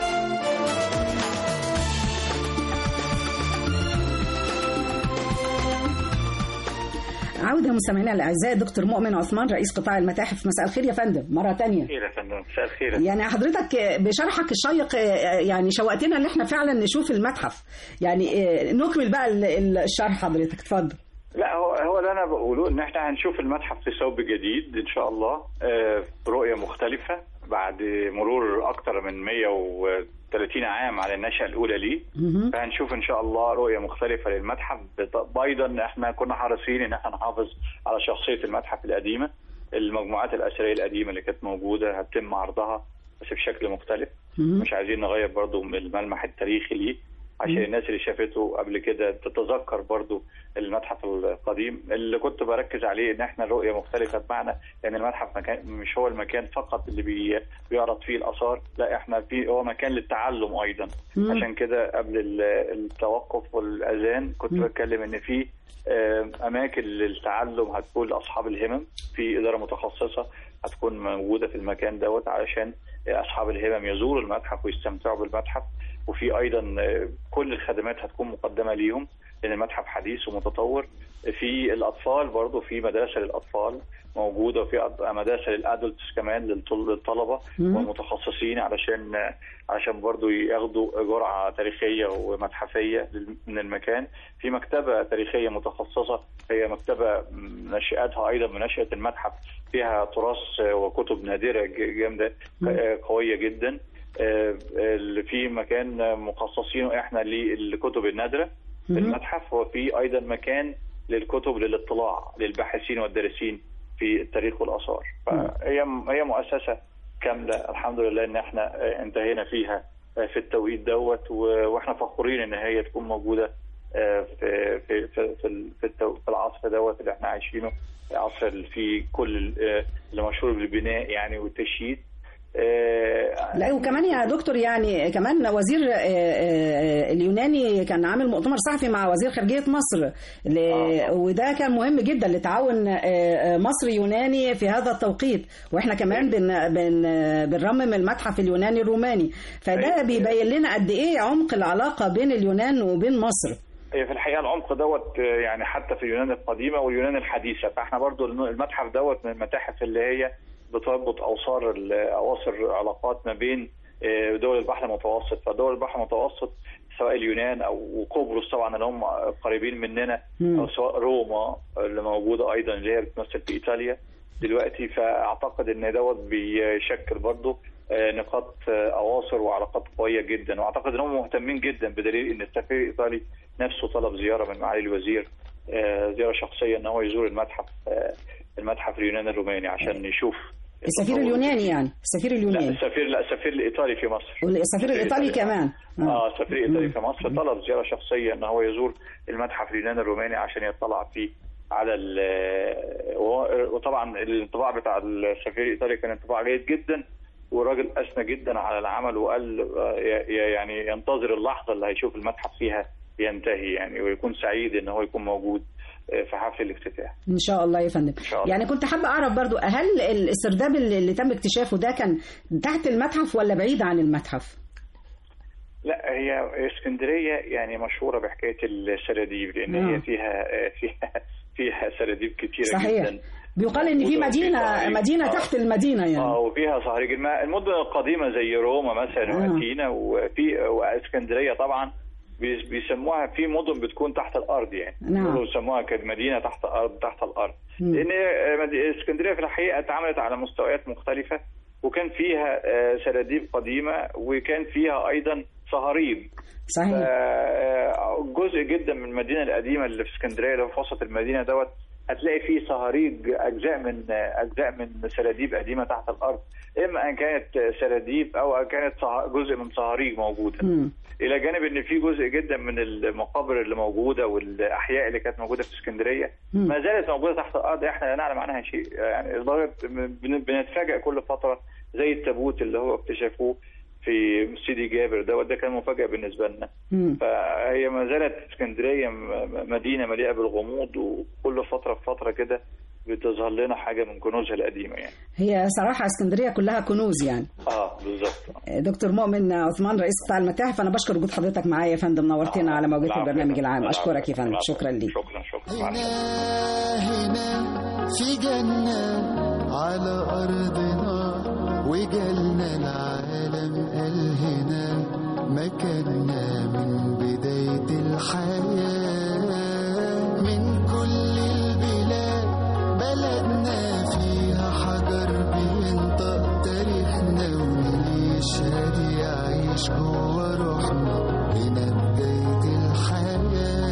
Speaker 2: عودة مستمعينا الأعزاء دكتور مؤمن عثمان رئيس قطاع المتاحف مساء الخير يا فندم مرة تانية
Speaker 10: خير يا فندم مساء الخير
Speaker 2: يعني حضرتك بشرحك الشيق يعني شوقتنا ان احنا فعلا نشوف المتحف يعني نكمل بقى ال- الشرح حضرتك اتفضل
Speaker 10: لا هو هو اللي انا بقوله ان احنا هنشوف المتحف في ثوب جديد ان شاء الله آه، برؤيه مختلفه بعد مرور اكثر من 130 عام على النشاه الاولى ليه فهنشوف ان شاء الله رؤيه مختلفه للمتحف بط- ايضا احنا كنا حريصين ان احنا نحافظ على شخصيه المتحف القديمه المجموعات الاثريه القديمه اللي كانت موجوده هتم عرضها بس بشكل مختلف مش عايزين نغير برضو من الملمح التاريخي ليه عشان الناس اللي شافته قبل كده تتذكر برضو المتحف القديم اللي كنت بركز عليه ان احنا الرؤيه مختلفه بمعنى ان المتحف مكان مش هو المكان فقط اللي بي بيعرض فيه الاثار لا احنا في هو مكان للتعلم ايضا
Speaker 12: مم.
Speaker 10: عشان كده قبل ال- التوقف والاذان كنت بتكلم ان في آه، اماكن للتعلم هتكون لاصحاب الهمم في اداره متخصصه هتكون موجوده في المكان دوت علشان اصحاب الهمم يزوروا المتحف ويستمتعوا بالمتحف وفي ايضا آه، كل الخدمات هتكون مقدمه ليهم لان المتحف حديث ومتطور في الاطفال برضه في مدرسه للاطفال موجوده وفي أط- مدرسه للادلتس كمان للطل- للطلبه
Speaker 12: مم.
Speaker 10: والمتخصصين علشان عشان برضه ياخدوا جرعه تاريخيه ومتحفيه لل- من المكان في مكتبه تاريخيه متخصصه هي مكتبه م- نشاتها ايضا من نشاه المتحف فيها تراث وكتب نادره ج- جامده ق- قويه جدا آه، اللي في مكان مخصصينه احنا للكتب النادره في
Speaker 12: مهم.
Speaker 10: المتحف وفي ايضا مكان للكتب للاطلاع للباحثين والدارسين في التاريخ والاثار فهي هي مؤسسه كامله الحمد لله ان احنا آه، انتهينا فيها آه، في التوقيت دوت و- واحنا فخورين ان هي تكون موجوده آه، في في في في ال- في التو- في العصر دوت اللي احنا عايشينه عصر اللي فيه كل ال- آه، اللي مشهور بالبناء يعني والتشييد آه،
Speaker 2: لا وكمان يا دكتور يعني كمان وزير آه، آه، اليوناني كان عامل مؤتمر صحفي مع وزير خارجية مصر ل- وده كان مهم جدا لتعاون آه، آه، مصري يوناني في هذا التوقيت واحنا كمان بن بن بنرمم المتحف اليوناني الروماني فده بيبين لنا قد ايه عمق العلاقة بين اليونان وبين مصر
Speaker 10: هي في الحقيقه العمق دوت آه، يعني حتى في اليونان القديمه واليونان الحديثه فاحنا برضو المتحف دوت من المتاحف اللي هي بتربط اوصار ال- اواصر علاقات ما بين آه، دول البحر المتوسط فدول البحر المتوسط سواء اليونان او قبرص طبعا اللي هم قريبين مننا
Speaker 12: مم.
Speaker 10: او سواء روما اللي موجوده ايضا اللي هي بتمثل في ايطاليا دلوقتي فاعتقد ان دوت بيشكل برضه آه، نقاط آه، اواصر وعلاقات قويه جدا واعتقد ان هم مهتمين جدا بدليل ان السفير الايطالي نفسه طلب زياره من معالي الوزير آه، زياره شخصيه ان هو يزور المتحف آه، المتحف اليوناني الروماني عشان يشوف
Speaker 2: السفير اليوناني يعني السفير
Speaker 10: لا
Speaker 2: اليوناني
Speaker 10: السفير لا السفير الايطالي في مصر
Speaker 2: والسفير الايطالي كمان
Speaker 10: اه السفير الايطالي في مصر طلب زياره شخصيه ان هو يزور المتحف اليوناني الروماني عشان يطلع فيه على ال وهو- وطبعا الانطباع بتاع السفير الايطالي كان انطباع جيد جدا والراجل اثنى جدا على العمل وقال آه، ي- ي- يعني ينتظر اللحظه اللي هيشوف المتحف فيها ينتهي يعني ويكون سعيد ان هو يكون موجود آه، في حفل الافتتاح
Speaker 2: ان شاء الله يا فندم
Speaker 10: شاء الله.
Speaker 2: يعني كنت حابه اعرف برضو هل السرداب اللي اللي تم اكتشافه ده كان تحت المتحف ولا بعيد عن المتحف
Speaker 10: لا هي اسكندريه يعني مشهوره بحكايه السراديب لان
Speaker 2: آه.
Speaker 10: هي فيها فيها فيها سراديب كتيره
Speaker 2: صحيح
Speaker 10: جدا
Speaker 2: بيقال ان في مدينه
Speaker 10: صحيح.
Speaker 2: مدينه
Speaker 10: آه.
Speaker 2: تحت المدينه يعني
Speaker 10: اه وفيها صهريج الماء المدن القديمه زي روما مثلا
Speaker 2: آه.
Speaker 10: واثينا وفي واسكندريه طبعا بيس- بيسموها في مدن بتكون تحت الارض يعني
Speaker 2: نعم.
Speaker 10: مدن بيسموها كانت مدينه تحت الارض تحت الارض
Speaker 2: مم.
Speaker 10: لان آه، مد- اسكندريه في الحقيقه اتعملت على مستويات مختلفه وكان فيها آه، سراديب قديمه وكان فيها ايضا صهاريج
Speaker 2: صحيح
Speaker 10: آه، جزء جدا من المدينه القديمه اللي في اسكندريه اللي في وسط المدينه دوت هتلاقي فيه صهاريج اجزاء من اجزاء من سراديب قديمه تحت الارض اما ان كانت سراديب او ان كانت صه- جزء من صهاريج موجوده
Speaker 2: مم.
Speaker 10: الى جانب ان في جزء جدا من المقابر اللي موجوده والاحياء اللي كانت موجوده في اسكندريه
Speaker 2: مم.
Speaker 10: ما زالت موجوده تحت الارض احنا لا نعلم عنها شيء يعني لدرجه بن- بنتفاجئ كل فتره زي التابوت اللي هو اكتشفوه في سيدي جابر دوت ده كان مفاجاه بالنسبه لنا
Speaker 2: مم.
Speaker 10: فهي ما زالت اسكندريه م- مدينه مليئه بالغموض وكل فتره بفتره كده بتظهر لنا حاجه من كنوزها القديمه يعني
Speaker 2: هي صراحه اسكندريه كلها كنوز يعني
Speaker 10: اه بالظبط
Speaker 2: دكتور مؤمن عثمان رئيس قطاع المتاحف انا بشكر وجود حضرتك معايا يا فندم نورتنا على موجات
Speaker 10: العفو.
Speaker 2: البرنامج العام
Speaker 10: العفو.
Speaker 2: اشكرك يا فندم
Speaker 10: العفو.
Speaker 2: شكرا ليك
Speaker 10: شكرا شكرا مع
Speaker 12: هنا في جنة على أرضنا وجالنا العالم قال هنا مكاننا من بداية الحياة من كل البلاد بلدنا فيها حجر بينطق تاريخنا واللي يشهد يعيش جوا روحنا هنا بداية الحياة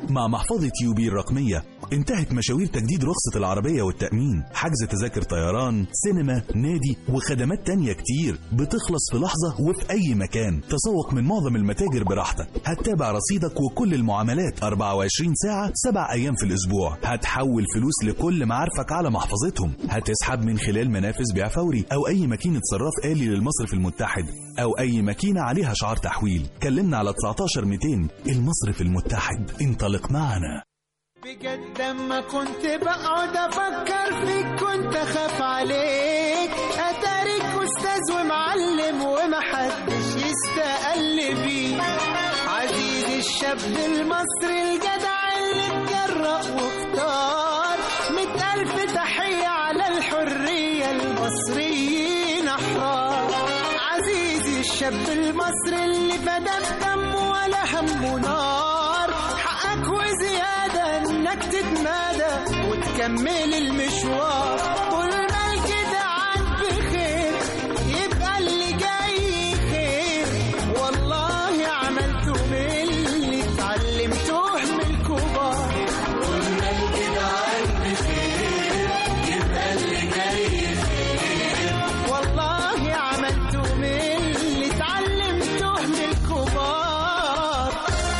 Speaker 13: مع محفظة يوبي الرقمية انتهت مشاوير تجديد رخصة العربية والتأمين حجز تذاكر طيران سينما نادي وخدمات تانية كتير بتخلص في لحظة وفي أي مكان تسوق من معظم المتاجر براحتك هتتابع رصيدك وكل المعاملات 24 ساعة 7 أيام في الأسبوع هتحول فلوس لكل معارفك على محفظتهم هتسحب من خلال منافذ بيع فوري أو أي ماكينة صراف آلي للمصرف المتحد أو أي ماكينة عليها شعار تحويل كلمنا على 19 200 المصرف المتحد انطلق معنا
Speaker 14: بجد اما كنت بقعد افكر فيك كنت اخاف عليك اتاريك استاذ ومعلم ومحدش يستقل بيك عزيزي الشاب المصري الجدع اللي اتجرأ واختار مئة ألف تحية على الحرية المصريين أحرار عزيزي الشاب المصري اللي فدى بدمه ولا همه نار حقك وزيادة انك تتمادى وتكمل المشوار طول ما الجدعان بخير يبقى اللي جاي خير والله عملته من اللي اتعلمته من الكبار طول ما الجدعان بخير يبقى اللي جاي خير والله عملته من اللي اتعلمته من الكبار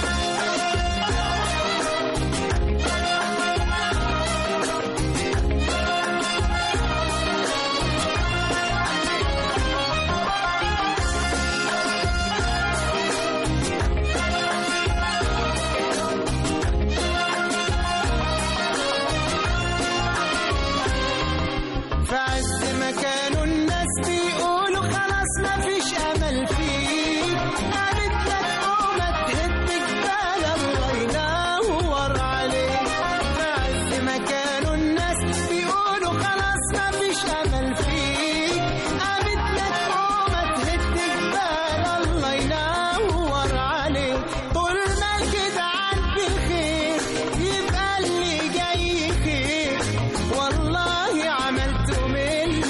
Speaker 14: في عز ما كانوا الناس بيقولوا خلاص ما فيش امل فيك قالت لك قومة تهد جبال الله ينور عليك في عز ما كانوا الناس بيقولوا خلاص ما فيش امل فيك قالت لك قومة تهد جبال الله ينور عليك طول ما الجدعان بخير يبقى اللي جاي خير والله عملته من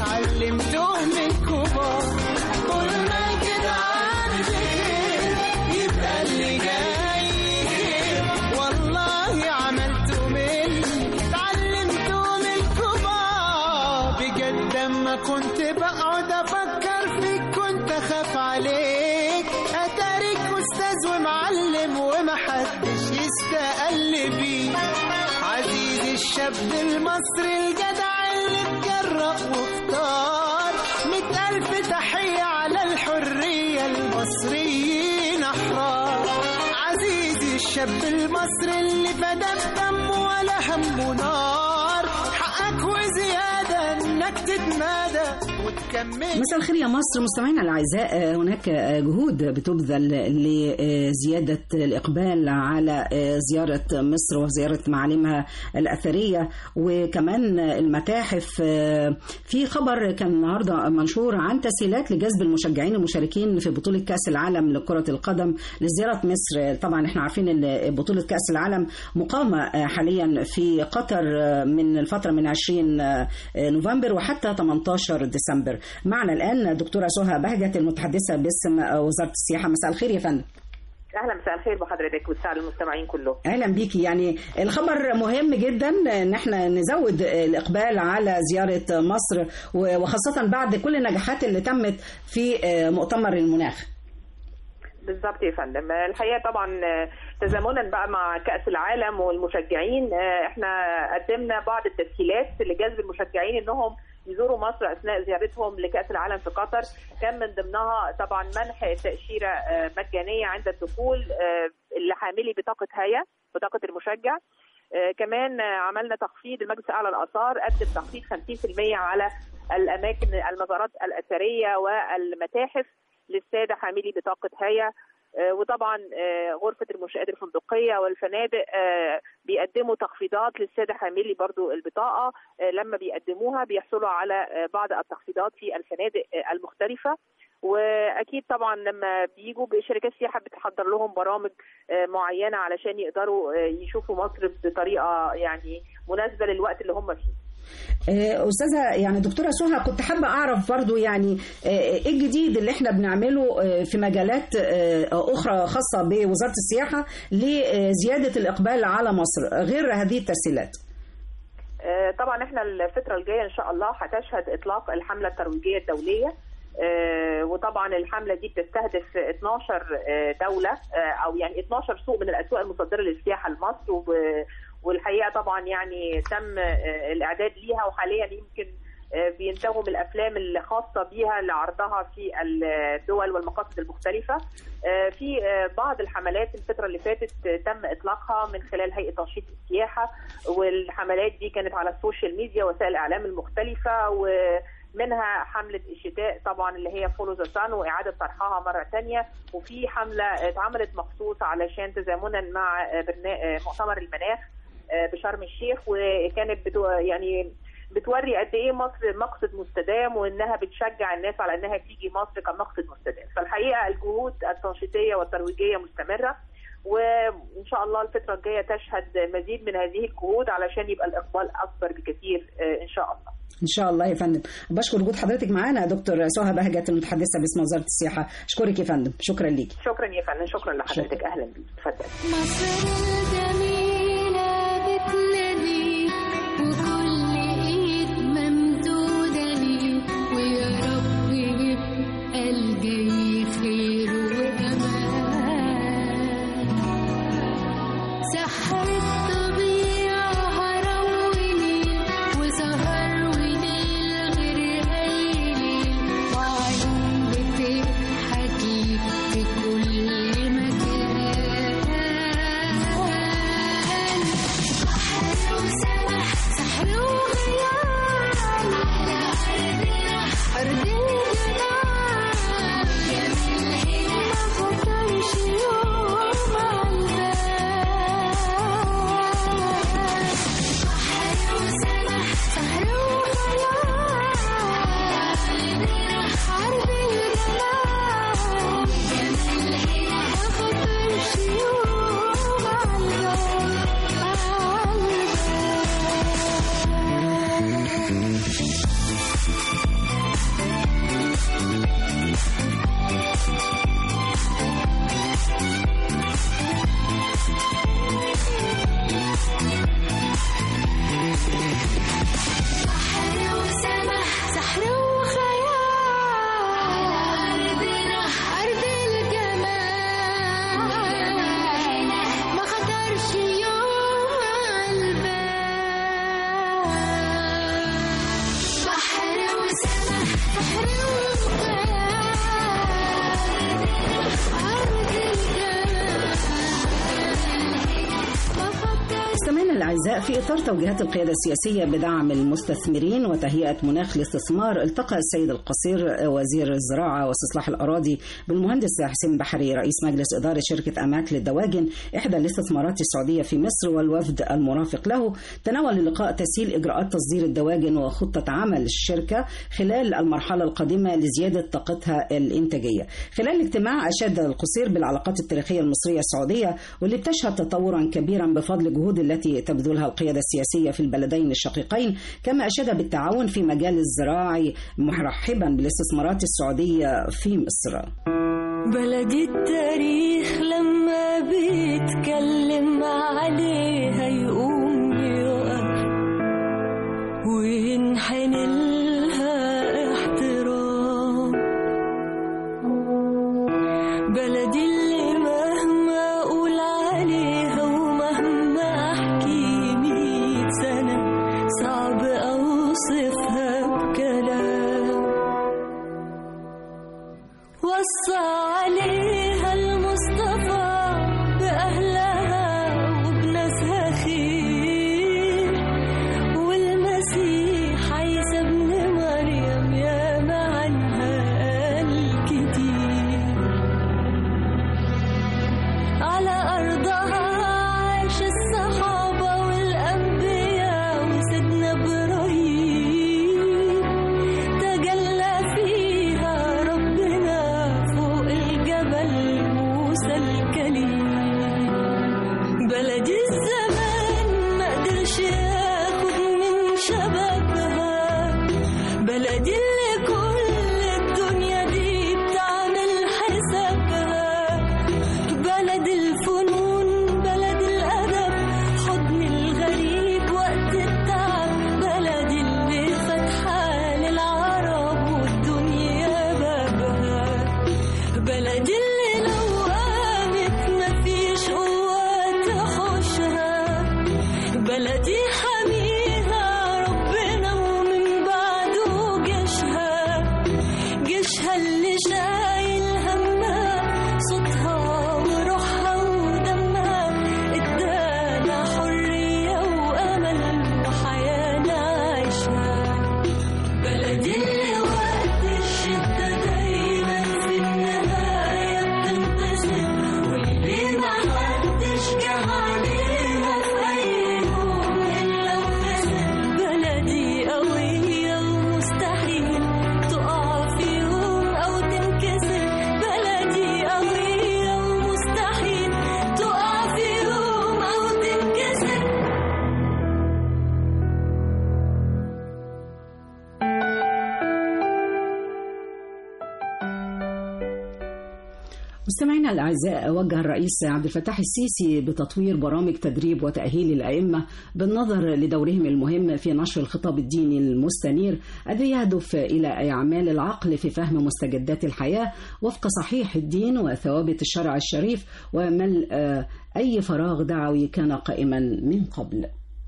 Speaker 14: علمته من كبار طول ما الجدعان بخير يبقى اللي جاي خير والله عملته من اتعلمته من كبار بجد اما كنت بقعد افكر فيك كنت اخاف عليك اتاريك استاذ ومعلم ومحدش يستقل بيك عزيزي الشاب المصري الجدع اللي اتجرأ واختار مئة ألف تحية على الحرية المصريين أحرار عزيزي الشاب المصري اللي فدى بدمه ولا همه نار حقك وزيادة انك تتمادى وتكمل
Speaker 2: مساء الخير يا مصر مستمعينا الاعزاء آه، هناك آه، جهود بتبذل لزياده الاقبال على آه، زياره مصر وزياره معالمها الاثريه وكمان المتاحف آه، في خبر كان النهارده منشور عن تسهيلات لجذب المشجعين المشاركين في بطوله كاس العالم لكره القدم لزياره مصر طبعا احنا عارفين ان بطوله كاس العالم مقامه آه، حاليا في قطر آه، من الفتره من 20 آه، نوفمبر وحتى 18 ديسمبر معنا الان دكتوره سهى بهجت المتحدثه باسم وزاره السياحه مساء الخير يا فندم
Speaker 15: اهلا مساء الخير بحضرتك والساده المستمعين كلهم
Speaker 2: اهلا بيكي يعني الخبر مهم جدا ان احنا نزود الاقبال على زياره مصر وخاصه بعد كل النجاحات اللي تمت في مؤتمر المناخ
Speaker 15: بالظبط يا فندم الحقيقه طبعا تزامنا بقى مع كاس العالم والمشجعين احنا قدمنا بعض التسهيلات لجذب المشجعين انهم يزوروا مصر اثناء زيارتهم لكاس العالم في قطر كان من ضمنها طبعا منح تاشيره مجانيه عند الدخول لحاملي بطاقه هيا بطاقه المشجع كمان عملنا تخفيض المجلس الاعلى للاثار قدم تخفيض 50% على الاماكن المزارات الاثريه والمتاحف للساده حاملي بطاقه هيا وطبعا غرفه المنشات الفندقيه والفنادق بيقدموا تخفيضات للساده حاملي برضو البطاقه لما بيقدموها بيحصلوا على بعض التخفيضات في الفنادق المختلفه واكيد طبعا لما بيجوا بشركات السياحه بتحضر لهم برامج معينه علشان يقدروا يشوفوا مصر بطريقه يعني مناسبه للوقت اللي هم فيه
Speaker 2: آه، استاذه يعني دكتوره سهى كنت حابه اعرف برضو يعني آه، ايه الجديد اللي احنا بنعمله آه، في مجالات آه، اخرى خاصه بوزاره السياحه لزياده الاقبال على مصر غير هذه التسهيلات
Speaker 15: آه، طبعا احنا الفترة الجاية ان شاء الله هتشهد اطلاق الحملة الترويجية الدولية آه، وطبعا الحملة دي بتستهدف 12 آه، دولة آه، او يعني 12 سوق من الاسواق المصدرة للسياحة لمصر وب- والحقيقة طبعا يعني تم آه، الاعداد ليها وحاليا يمكن آه، بينتهوا من الافلام الخاصه بيها لعرضها في الدول والمقاصد المختلفه آه، في آه، بعض الحملات الفتره اللي فاتت آه، تم اطلاقها من خلال هيئه تنشيط السياحه والحملات دي كانت على السوشيال ميديا وسائل الاعلام المختلفه ومنها حمله الشتاء طبعا اللي هي فولو ذا سان واعاده طرحها مره ثانيه وفي حمله اتعملت مخصوص علشان تزامنا مع آه، برنا- آه، مؤتمر المناخ آه، بشرم الشيخ وكانت بتو يعني بتوري قد ايه مصر مقصد مستدام وانها بتشجع الناس على انها تيجي مصر كمقصد مستدام فالحقيقه الجهود التنشيطيه والترويجيه مستمره وان شاء الله الفتره الجايه تشهد مزيد من هذه الجهود علشان يبقى الاقبال اكبر بكثير آه، ان شاء الله
Speaker 2: ان شاء الله يا فندم بشكر وجود حضرتك معانا يا دكتور سهى بهجت المتحدثه باسم وزاره السياحه اشكرك يا فندم شكرا ليك
Speaker 15: شكرا يا فندم شكرا لحضرتك اهلا بيك اتفضل
Speaker 11: مصر الجميلة بتنادي وكل ايد ممدودة ليك ويا رب يبقى الجاي خير وأمان سحر الطبيعة هرم ونيل وسهر وليل غير أي ليل وعيون بتضحك ليك في كل مكان بحر وسمح سحر وخيال على أرضنا أرض الجمال جميل هنا ما فكرش يوم عالبال بحر وسمح سحر وخيال أرض الجمال جميل هنا ما فكرش يوم عالبال بحر وسمح سحر وخيال على أرضنا أرض الجمال ما خطرش يوم عالبال بحر وسمح سحر وخيال أرض الجمال
Speaker 2: مستمعينا الاعزاء في اطار توجيهات القياده السياسيه بدعم المستثمرين وتهيئه مناخ الاستثمار التقى السيد القصير وزير الزراعه واستصلاح الاراضي بالمهندس حسين بحري رئيس مجلس اداره شركه اماك للدواجن احدى الاستثمارات السعوديه في مصر والوفد المرافق له تناول اللقاء تسهيل اجراءات تصدير الدواجن وخطه عمل الشركه خلال المرحله القادمه لزياده طاقتها الانتاجيه خلال الاجتماع اشاد القصير بالعلاقات التاريخيه المصريه السعوديه واللي بتشهد تطورا كبيرا بفضل الجهود التي تبذلها القياده السياسيه في البلدين الشقيقين كما اشاد بالتعاون في مجال الزراعي مرحبا بالاستثمارات السعوديه في مصر
Speaker 11: بلدي التاريخ لما بيتكلم عليها يقوم يقف وينحني لها احترام بلدي اللي مهما اقول عليها ومهما احكي مية سنة صعب اوصفها بكلام وصى عليها المصطفى بأهلها وبناسها خير والمسيح عيسى ابن مريم يا عنها قال كتير على أرضها عاش الصحابة والأنبياء وسيدنا إبراهيم تجلى فيها ربنا فوق الجبل موسى الكليم بلدي الزمان ما قدرش ياخد من شباب
Speaker 2: مستمعينا الأعزاء وجه الرئيس عبد الفتاح السيسي بتطوير برامج تدريب وتأهيل الأئمة بالنظر لدورهم المهم في نشر الخطاب الديني المستنير الذي يهدف إلى إعمال العقل في فهم مستجدات الحياة وفق صحيح الدين وثوابت الشرع الشريف وملء آه، أي فراغ دعوي كان قائما من قبل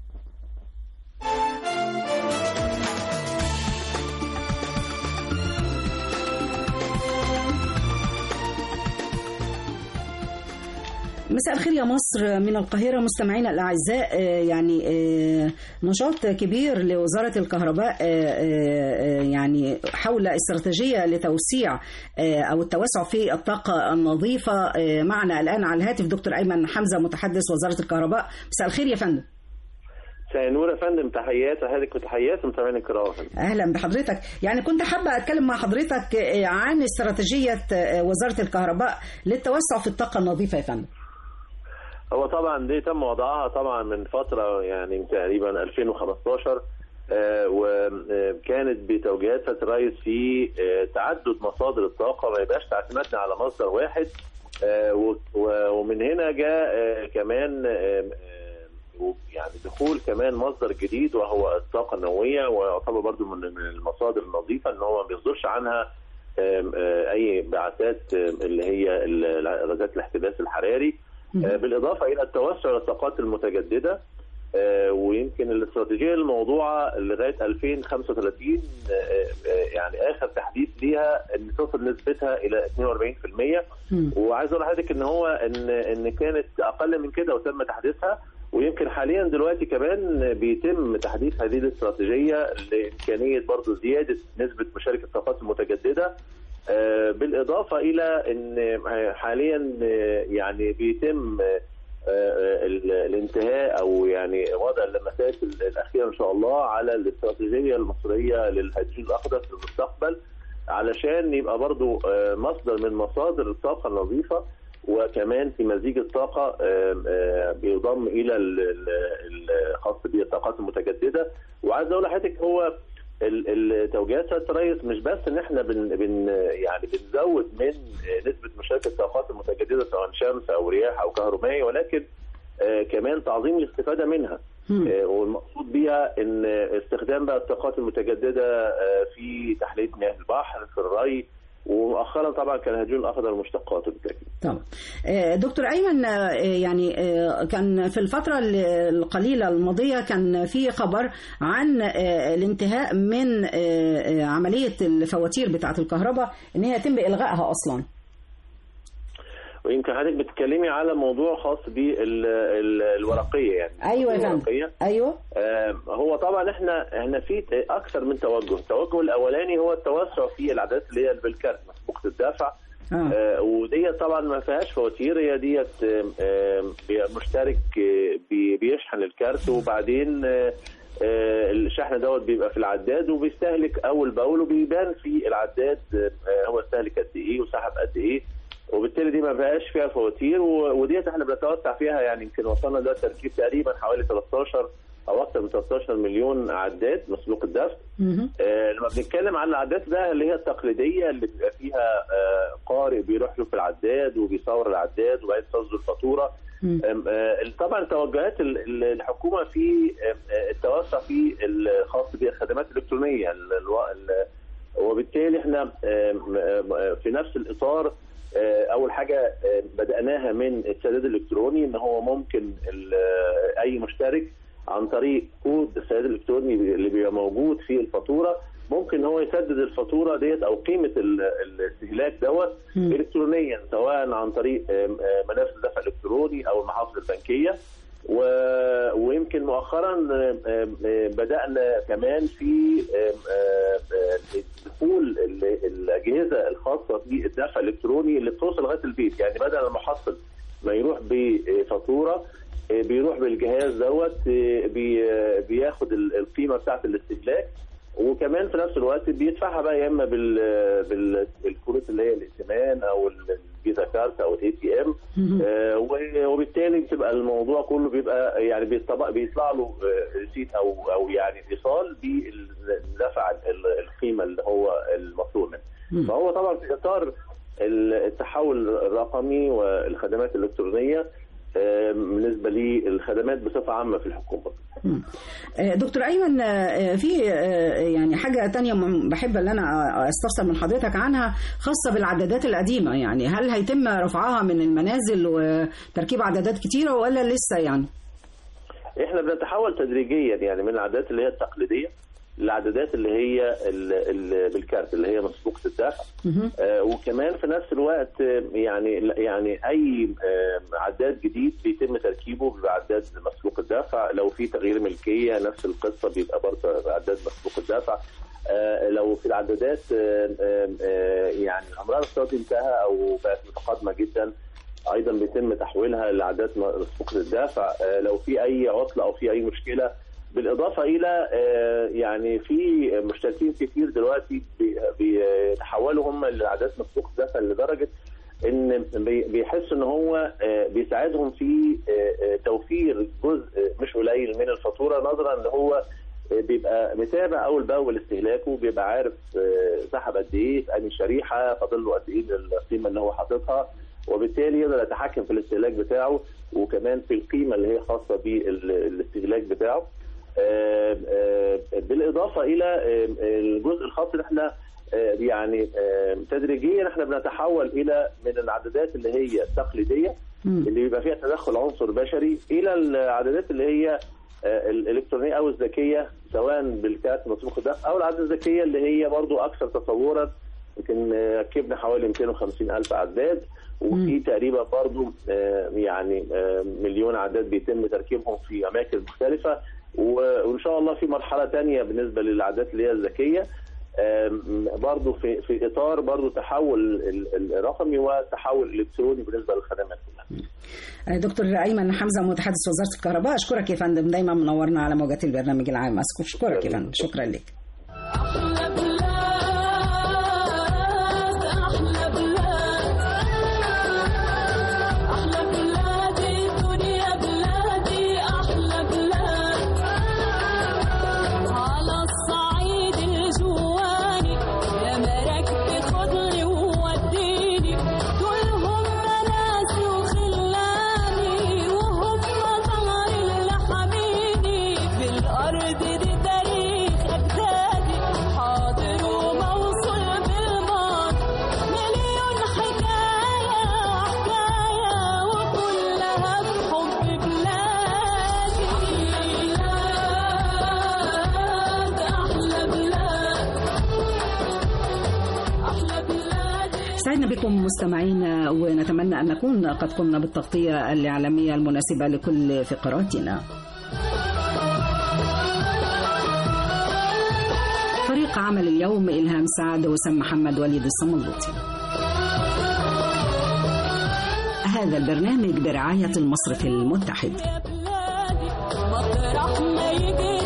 Speaker 2: مساء الخير يا مصر من القاهرة مستمعينا الأعزاء آه، يعني آه، نشاط كبير لوزارة الكهرباء آه، آه، آه، يعني حول استراتيجية لتوسيع آه، أو التوسع في الطاقة النظيفة آه، معنا الآن على الهاتف دكتور أيمن حمزة متحدث وزارة الكهرباء مساء الخير يا فندم
Speaker 16: مساء النور يا فندم تحيات اهاليك وتحيات متابعين الكرام يا فندم.
Speaker 2: اهلا بحضرتك يعني كنت حابه اتكلم مع حضرتك آه، عن استراتيجيه آه، وزاره الكهرباء للتوسع في الطاقه النظيفه يا فندم
Speaker 16: هو طبعا دي تم وضعها طبعا من فتره يعني من تقريبا 2015 آه، وكانت بتوجيهات سياده الرئيس في آه، تعدد مصادر الطاقه ما يبقاش اعتمادنا على مصدر واحد آه، و- و- ومن هنا جاء آه، كمان آه، آه، يعني دخول كمان مصدر جديد وهو الطاقه النوويه ويعتبر برضو من من المصادر النظيفه ان هو ما بيصدرش عنها آم، آه، اي بعثات آم، اللي هي ال- غازات الاحتباس الحراري آه، بالاضافه الى التوسع للطاقات المتجدده آه، ويمكن الاستراتيجيه الموضوعه لغايه 2035 آه، آه، يعني اخر تحديث ليها ان تصل نسبتها الى 42% وعايز اقول لحضرتك ان هو ان ان كانت اقل من كده وتم تحديثها ويمكن حاليا دلوقتي كمان بيتم تحديث هذه الاستراتيجيه لامكانيه برضو زياده نسبه مشاركه الطاقات المتجدده آه، بالاضافه الى ان حاليا آه، يعني بيتم آه، آه، ال- الانتهاء او يعني وضع اللمسات ال- الاخيره ان شاء الله على الاستراتيجيه المصريه للهيدروجين الاخضر في المستقبل علشان يبقى برضو آه، مصدر من مصادر الطاقه النظيفه وكمان في مزيج الطاقه آه، آه، بيضم الى ال- ال- الخاص بالطاقات المتجدده وعايز اقول لحضرتك هو ال- التوجيهات سياده الرئيس مش بس ان احنا بن بن يعني بنزود من نسبه مشاركه الطاقات المتجدده سواء شمس او رياح او كهربائيه ولكن آه، كمان تعظيم الاستفاده منها آه، والمقصود بيها ان استخدام بقى الطاقات المتجدده آه، في تحليه مياه البحر في الري ومؤخرا طبعا كان الهيدروجين الاخضر مشتقاته بالتاكيد
Speaker 2: طبعا آه، دكتور ايمن آه، يعني آه، كان في الفتره ال- القليله الماضيه كان في خبر عن آه، الانتهاء من آه، آه، عمليه الفواتير بتاعه الكهرباء ان هي يتم الغائها اصلا
Speaker 16: ويمكن حضرتك بتتكلمي على موضوع خاص بالورقيه يعني
Speaker 2: ايوه يا فندم
Speaker 16: الورقية.
Speaker 2: ايوه
Speaker 16: آه، هو طبعا احنا احنا في اكثر من توجه، التوجه الاولاني هو التوسع في العادات اللي هي بالكارت مسبوقه الدفع آه وديت طبعا ما فيهاش فواتير هي ديت آه، آه، بي- مشترك آه، بي- بيشحن الكارت وبعدين آه، آه، الشحن دوت بيبقى في العداد وبيستهلك اول باول وبيبان في العداد آه، هو استهلك قد ايه وسحب قد ايه وبالتالي دي ما بقاش فيها فواتير و- وديت احنا بنتوسع فيها يعني يمكن وصلنا دلوقتي تركيب تقريبا حوالي 13 او اكثر من 13 مليون عداد مسبوق الدفع آه، لما بنتكلم عن العداد ده اللي هي التقليديه اللي بيبقى فيها آه، قارئ بيروح له في العداد وبيصور العداد وبعدين تصدر الفاتوره آم، آه، طبعا توجهات ال- ال- الحكومه في آم، آه، التوسع في الخاص بالخدمات الالكترونيه ال- الو- ال- وبالتالي احنا آم، آم، آه، في نفس الاطار آه، اول حاجه آه، بداناها من السداد الالكتروني ان هو ممكن ال- آه، اي مشترك عن طريق كود السداد الالكتروني اللي بيبقى موجود في الفاتوره ممكن هو يسدد الفاتوره ديت او قيمه ال- الاستهلاك دوت الكترونيا سواء عن طريق آم، آم، منافذ دفع الكتروني او المحافظ البنكيه و... ويمكن مؤخرا آم، آم، آم، بدانا كمان في آم، آم، آم، دخول ال- الاجهزه الخاصه بالدفع الالكتروني اللي بتوصل لغايه البيت يعني بدل المحصل ما يروح بفاتوره آه، بيروح بالجهاز دوت آه، بي- آه، بياخد ال- القيمه بتاعت الاستهلاك وكمان في نفس الوقت بيدفعها بقى يا اما بال بال- بالكروت اللي هي الائتمان او الفيزا كارت او الاي تي ام وبالتالي بتبقى الموضوع كله بيبقى يعني بيطبق بيطلع له آه، ريسيت او او يعني ايصال بدفع ال- القيمه اللي هو المطلوب منه فهو طبعا في اطار التحول الرقمي والخدمات الالكترونيه آه، بالنسبه للخدمات بصفه عامه في الحكومه
Speaker 2: آه، دكتور ايمن آه، في آه، يعني حاجه تانية م- بحب ان انا استفسر من حضرتك عنها خاصه بالعدادات القديمه يعني هل هيتم رفعها من المنازل وتركيب عدادات كتيره ولا لسه يعني
Speaker 16: احنا بنتحول تدريجيا يعني من العادات اللي هي التقليديه للعدادات اللي هي ال- ال- بالكارت اللي هي مسبوقه الدفع آه، وكمان في نفس الوقت آه، يعني يعني اي آه، عداد جديد بيتم تركيبه بيبقى عداد مسبوق الدفع لو في تغيير ملكيه نفس القصه بيبقى برضه عداد مسبوق الدفع آه، لو في العدادات آه، آه، آه، يعني عمرها الافتراضي انتهى او بقت متقدمه جدا ايضا بيتم تحويلها لعادات مسبوقه الدفع آه، لو في اي عطله او في اي مشكله بالاضافه الى آه، يعني في مشتركين كتير دلوقتي بي- بيتحولوا هم لعادات مسبوقه الدفع لدرجه ان بي- بيحسوا ان هو آه، بيساعدهم في آه، آه، توفير جزء مش قليل من الفاتوره نظرا ان هو آه، بيبقى متابع اول باول استهلاكه بيبقى عارف آه، سحب قد ايه في انهي شريحه فاضل له قد ايه القيمه اللي هو حاططها وبالتالي يقدر يتحكم في الاستهلاك بتاعه وكمان في القيمه اللي هي خاصه بالاستهلاك بتاعه آه، آه، بالاضافه الى آه، الجزء الخاص اللي احنا آه، يعني آه، تدريجيا احنا بنتحول الى من العدادات اللي هي التقليديه اللي بيبقى فيها تدخل عنصر بشري الى العدادات اللي هي آه، الالكترونيه او الذكيه سواء بالكارت مسبوق الدفع او العدادات الذكيه اللي هي برضو اكثر تصورا يمكن آه، ركبنا حوالي 250 الف عداد وفي تقريبا برضو آه، يعني آه، مليون عداد بيتم تركيبهم في اماكن مختلفه و- وان شاء الله في مرحله تانية بالنسبه للعادات اللي هي الذكيه آم، برضو في في اطار برضو تحول ال- الرقمي وتحول الكتروني بالنسبه للخدمات كلها.
Speaker 2: آه، دكتور ايمن حمزه متحدث وزاره الكهرباء اشكرك يا فندم دايما منورنا على موجات البرنامج العام أشكر- اشكرك يا فندم شكرا لك
Speaker 11: أحلى بلاد أحلى بلادي دنيا بلادي أحلى بلاد على الصعيد الجواني يا مراكبي خذني ووديني دولهم ناسي وخلاني وهم ظهري اللي حميني في الأرض دي تاريخ أجدادي حاضر وموصول بالماضي مليون حكاية وحكاية وكلها بحب بلادي بلاد أحلى بلاد أحلى بلادي
Speaker 2: سعدنا بكم مستمعينا ونتمنى أن نكون قد قمنا بالتغطية الإعلامية المناسبة لكل فقراتنا فريق عمل اليوم إلهام سعد وسام محمد وليد الصملوطي هذا البرنامج برعاية المصرف المتحد
Speaker 11: مطرح ما يجي